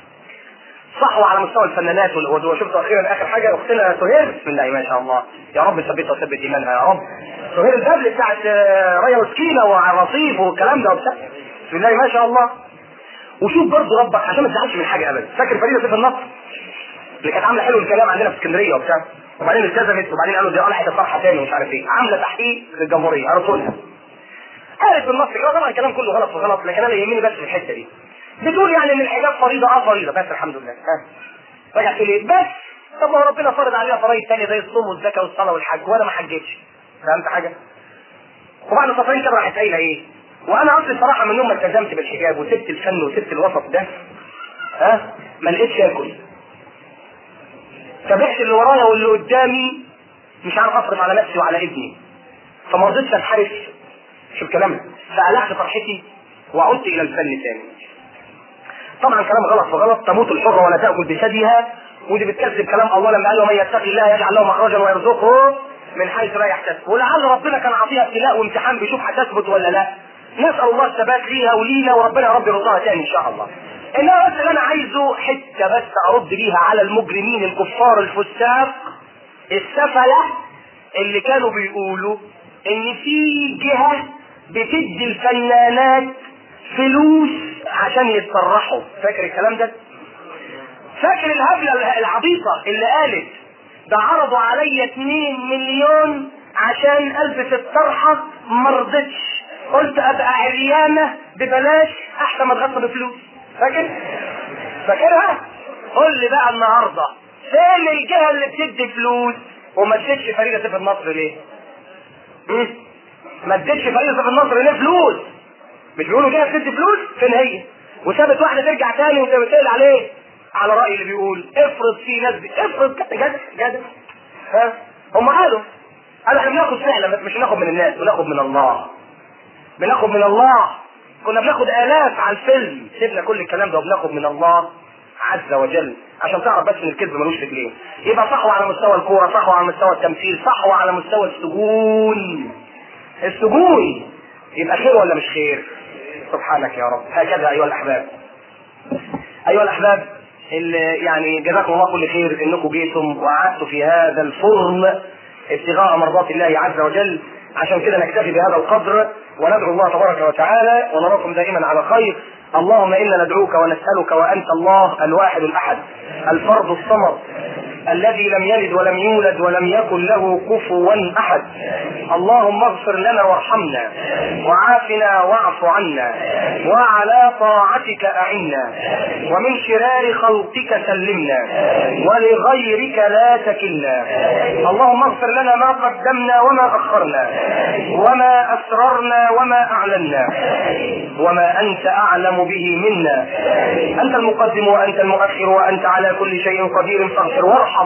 صحوة على مستوى الفنانات وال- وشفت اخيرا اخر حاجه اختنا سهير بسم الله ما شاء الله يا رب ثبتها وثبت ايمانها يا رب سهير البابل بتاعت آه، ريا وسكينه وعراصيف والكلام ده وبتاع بسم الله ما شاء الله وشوف برضه ربك عشان ما تزعلش من حاجه ابدا فاكر فريده سيف النصر اللي كانت عامله حلو الكلام عندنا في اسكندريه وبتاع وبعدين التزمت وبعدين قالوا دي قلعت الفرحه تاني ومش عارف ايه عامله تحقيق للجمهوريه ارسلها قالت بالنص كده طبعا الكلام كله غلط في غلط لكن انا يهمني بس في الحته دي بتقول يعني ان الحجاب فريضه اه فريضه بس الحمد لله ها رجعت لي بس طب ما هو ربنا فرض علينا فرائض ثانيه زي الصوم والزكاه والصلاه والحج وانا ما حجتش فهمت حاجه؟ وبعد سفرين كده راحت قايله ايه؟ وانا اصلي صراحه من يوم ما التزمت بالحجاب وسبت الفن وسبت الوسط ده ها ما لقيتش اكل تابعت اللي ورايا واللي قدامي مش عارف اصرف على نفسي وعلى ابني فما رضيتش انحرف شوف كلامنا فقلعت فرحتي وعدت الى الفن تاني طبعا كلام غلط فغلط تموت الحره ولا تاكل بثديها ودي بتكذب كلام الله لما قال ومن يتقي الله يجعل له مخرجا ويرزقه من حيث لا يحتسب ولعل ربنا كان عطيها ابتلاء وامتحان بيشوف هتثبت ولا لا نسال الله الثبات ليها ولينا وربنا يا رب يرضاها تاني ان شاء الله انما بس اللي انا عايزه حته بس ارد بيها على المجرمين الكفار الفساق السفله اللي كانوا بيقولوا ان في جهه بتدي الفنانات فلوس عشان يتسرحوا فاكر الكلام ده فاكر الهبله العبيطه اللي قالت ده عرضوا عليا 2 مليون عشان البس الطرحه ما رضيتش قلت ابقى عريانه ببلاش احسن ما اتغطى بفلوس فاكر فاكرها قول لي بقى النهارده فين الجهه اللي بتدي فلوس وما ادتش فريده سيف النصر ليه؟ مم؟ ما ادتش فريده سيف النصر ليه فلوس؟ مش بيقولوا جهه بتدي فلوس؟ فين هي؟ وسابت واحده ترجع تاني وانت بتسال عليه على راي اللي بيقول افرض في ناس بي... افرض كده جد جد ها هم قالوا قالوا احنا بناخد فعلا بس مش بناخد من الناس بناخد من الله بناخد من الله كنا بناخد الاف على الفيلم سيبنا كل الكلام ده وبناخد من الله عز وجل عشان تعرف بس ان الكذب ملوش رجلين يبقى صحوة على مستوى الكورة صحوة على مستوى التمثيل صحوة على مستوى السجون السجون يبقى خير ولا مش خير سبحانك يا رب هكذا ايها الاحباب ايها الاحباب اللي يعني جزاكم الله كل خير انكم جيتم وقعدتوا في هذا الفرن ابتغاء مرضات الله عز وجل عشان كده نكتفي بهذا القدر وندعو الله تبارك وتعالى ونراكم دائما على خير اللهم انا ندعوك ونسالك وانت الله الواحد الاحد الفرد الصمد الذي لم يلد ولم يولد ولم يكن له كفوا احد اللهم اغفر لنا وارحمنا وعافنا واعف عنا وعلى طاعتك اعنا ومن شرار خلقك سلمنا ولغيرك لا تكلنا اللهم اغفر لنا ما قدمنا وما اخرنا وما اسررنا وما اعلنا وما انت اعلم به منا انت المقدم وانت المؤخر وانت على كل شيء قدير فاغفر وارحم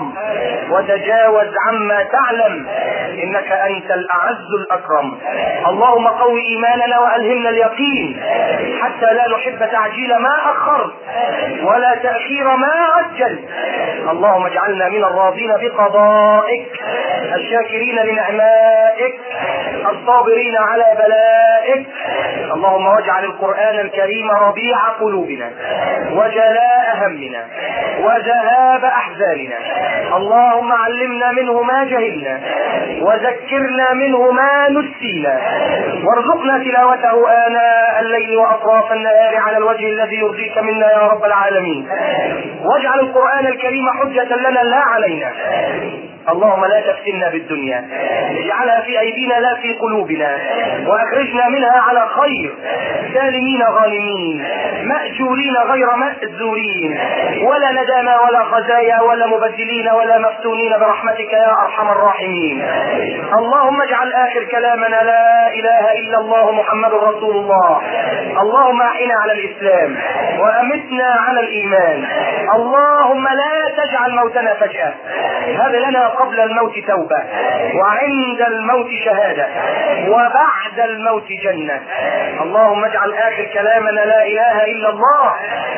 وتجاوز عما تعلم انك انت الاعز الاكرم اللهم قو ايماننا والهمنا اليقين حتى لا نحب تعجيل ما اخرت ولا تاخير ما عجلت اللهم اجعلنا من الراضين بقضائك الشاكرين لنعمائك الصابرين على بلائك اللهم واجعل القران الكريم ربيع قلوبنا وجلاء همنا وذهاب احزاننا اللهم علمنا منه ما جهلنا وذكرنا منه ما نسينا وارزقنا تلاوته آناء الليل وأطراف النهار على الوجه الذي يرضيك منا يا رب العالمين واجعل القرآن الكريم حجة لنا لا علينا اللهم لا تفتنا بالدنيا اجعلها في ايدينا لا في قلوبنا واخرجنا منها على خير سالمين غانمين ماجورين غير ماجورين ولا ندامى ولا خزايا ولا مبدلين ولا مفتونين برحمتك يا ارحم الراحمين اللهم اجعل اخر كلامنا لا اله الا الله محمد رسول الله اللهم احنا على الاسلام وامتنا على الايمان اللهم لا تجعل موتنا فجاه هب لنا قبل الموت توبة وعند الموت شهادة وبعد الموت جنة اللهم اجعل آخر كلامنا لا إله إلا الله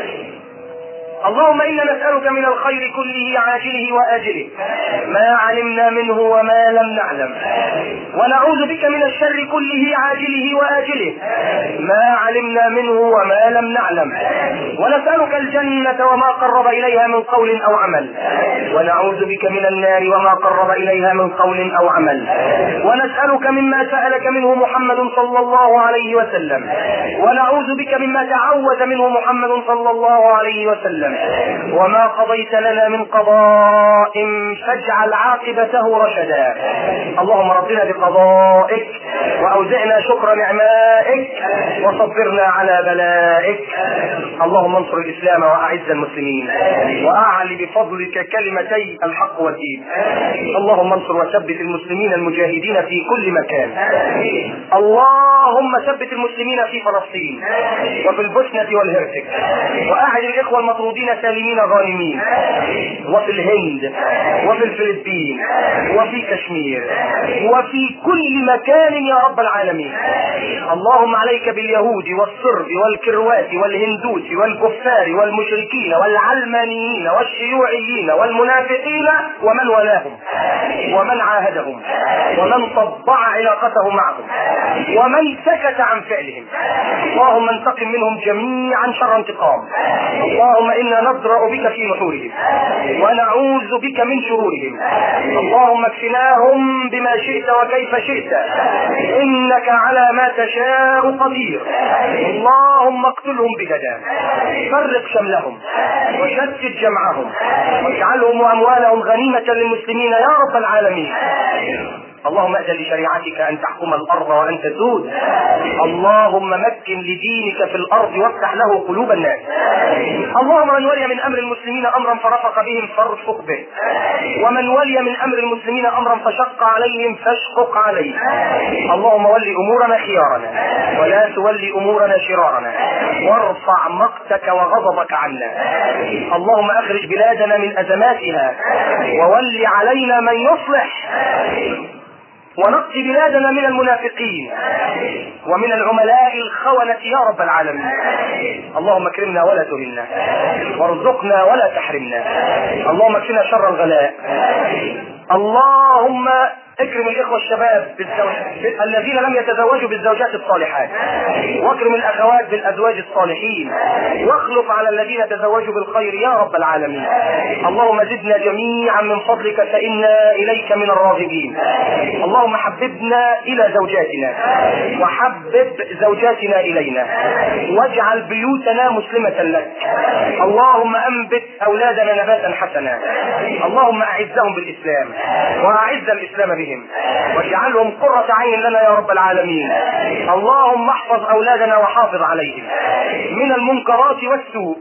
اللهم انا نسالك من الخير كله عاجله واجله ما علمنا منه وما لم نعلم ونعوذ بك من الشر كله عاجله واجله ما علمنا منه وما لم نعلم ونسالك الجنه وما قرب اليها من قول او عمل ونعوذ بك من النار وما قرب اليها من قول او عمل ونسالك مما سالك منه محمد صلى الله عليه وسلم ونعوذ بك مما تعوذ منه محمد صلى الله عليه وسلم الإسلام وما قضيت لنا من قضاء فاجعل عاقبته رشدا اللهم رضنا بقضائك وأوزعنا شكر نعمائك وصبرنا على بلائك اللهم انصر الإسلام وأعز المسلمين وأعل بفضلك كلمتي الحق والدين اللهم انصر وثبت المسلمين المجاهدين في كل مكان اللهم ثبت المسلمين في فلسطين وفي البوسنة والهرسك وأعد الإخوة المطرودين سالمين غانمين وفي الهند وفي الفلبين وفي كشمير وفي كل مكان يا رب العالمين اللهم عليك باليهود والصرب والكروات والهندوس والكفار والمشركين والعلمانيين والشيوعيين والمنافقين ومن ولاهم ومن عاهدهم ومن طبع علاقته معهم ومن سكت عن فعلهم اللهم انتقم منهم جميعا شر انتقام اللهم انا نضرا بك في نحورهم ونعوذ بك من شرورهم اللهم اكفناهم بما شئت وكيف شئت انك على ما تشاء قدير اللهم اقتلهم بجدال فرق شملهم وشتت جمعهم واجعلهم واموالهم غنيمه للمسلمين يا رب العالمين اللهم اذن لشريعتك ان تحكم الارض وان تسود اللهم مكن لدينك في الارض وافتح له قلوب الناس اللهم من ولي من امر المسلمين امرا فرفق بهم فارفق به ومن ولي من امر المسلمين امرا فشق عليهم فاشقق عليه اللهم ول امورنا خيارنا ولا تولي امورنا شرارنا وارفع مقتك وغضبك عنا اللهم اخرج بلادنا من ازماتها وول علينا من يصلح ونقض بلادنا من المنافقين ومن العملاء الخونة يا رب العالمين اللهم اكرمنا ولا تهنا وارزقنا ولا تحرمنا اللهم اكفنا شر الغلاء اللهم اكرم الاخوه الشباب بالزوج... الذين لم يتزوجوا بالزوجات الصالحات واكرم الاخوات بالازواج الصالحين واخلف على الذين تزوجوا بالخير يا رب العالمين اللهم زدنا جميعا من فضلك فانا اليك من الراغبين اللهم حببنا الى زوجاتنا وحبب زوجاتنا الينا واجعل بيوتنا مسلمه لك اللهم انبت اولادنا نباتا حسنا اللهم اعزهم بالاسلام واعز الاسلام بهم بهم واجعلهم قرة عين لنا يا رب العالمين اللهم احفظ أولادنا وحافظ عليهم من المنكرات والسوء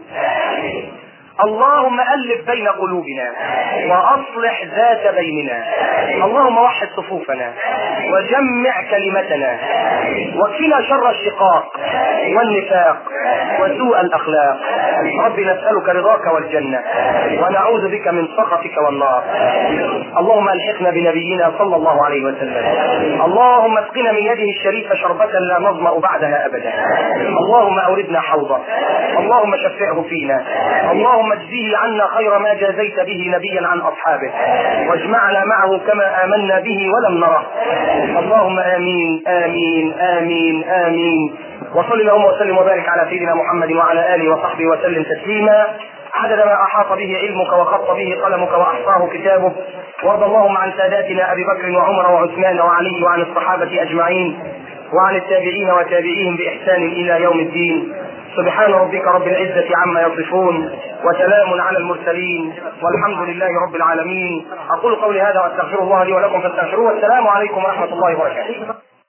اللهم ألف بين قلوبنا وأصلح ذات بيننا اللهم وحد صفوفنا وجمع كلمتنا واكفنا شر الشقاق والنفاق وسوء الأخلاق رب نسألك رضاك والجنة ونعوذ بك من سخطك والنار اللهم ألحقنا بنبينا صلى الله عليه وسلم اللهم اسقنا من يده الشريفة شربة لا نظمأ بعدها أبدا اللهم أوردنا حوضه اللهم شفعه فينا اللهم اجزيه عنا خير ما جازيت به نبيا عن أصحابه واجمعنا معه كما آمنا به ولم نره اللهم آمين آمين آمين آمين وصل اللهم وسلم وبارك على سيدنا محمد وعلى آله وصحبه وسلم تسليما عدد ما احاط به علمك وخط به قلمك واحصاه كتابك وارض اللهم عن ساداتنا ابي بكر وعمر وعثمان وعلي وعن الصحابه اجمعين وعن التابعين وتابعيهم باحسان الى يوم الدين سبحان ربك رب العزة عما يصفون وسلام على المرسلين والحمد لله رب العالمين أقول قولي هذا وأستغفر الله لي ولكم فاستغفروه والسلام عليكم ورحمة الله وبركاته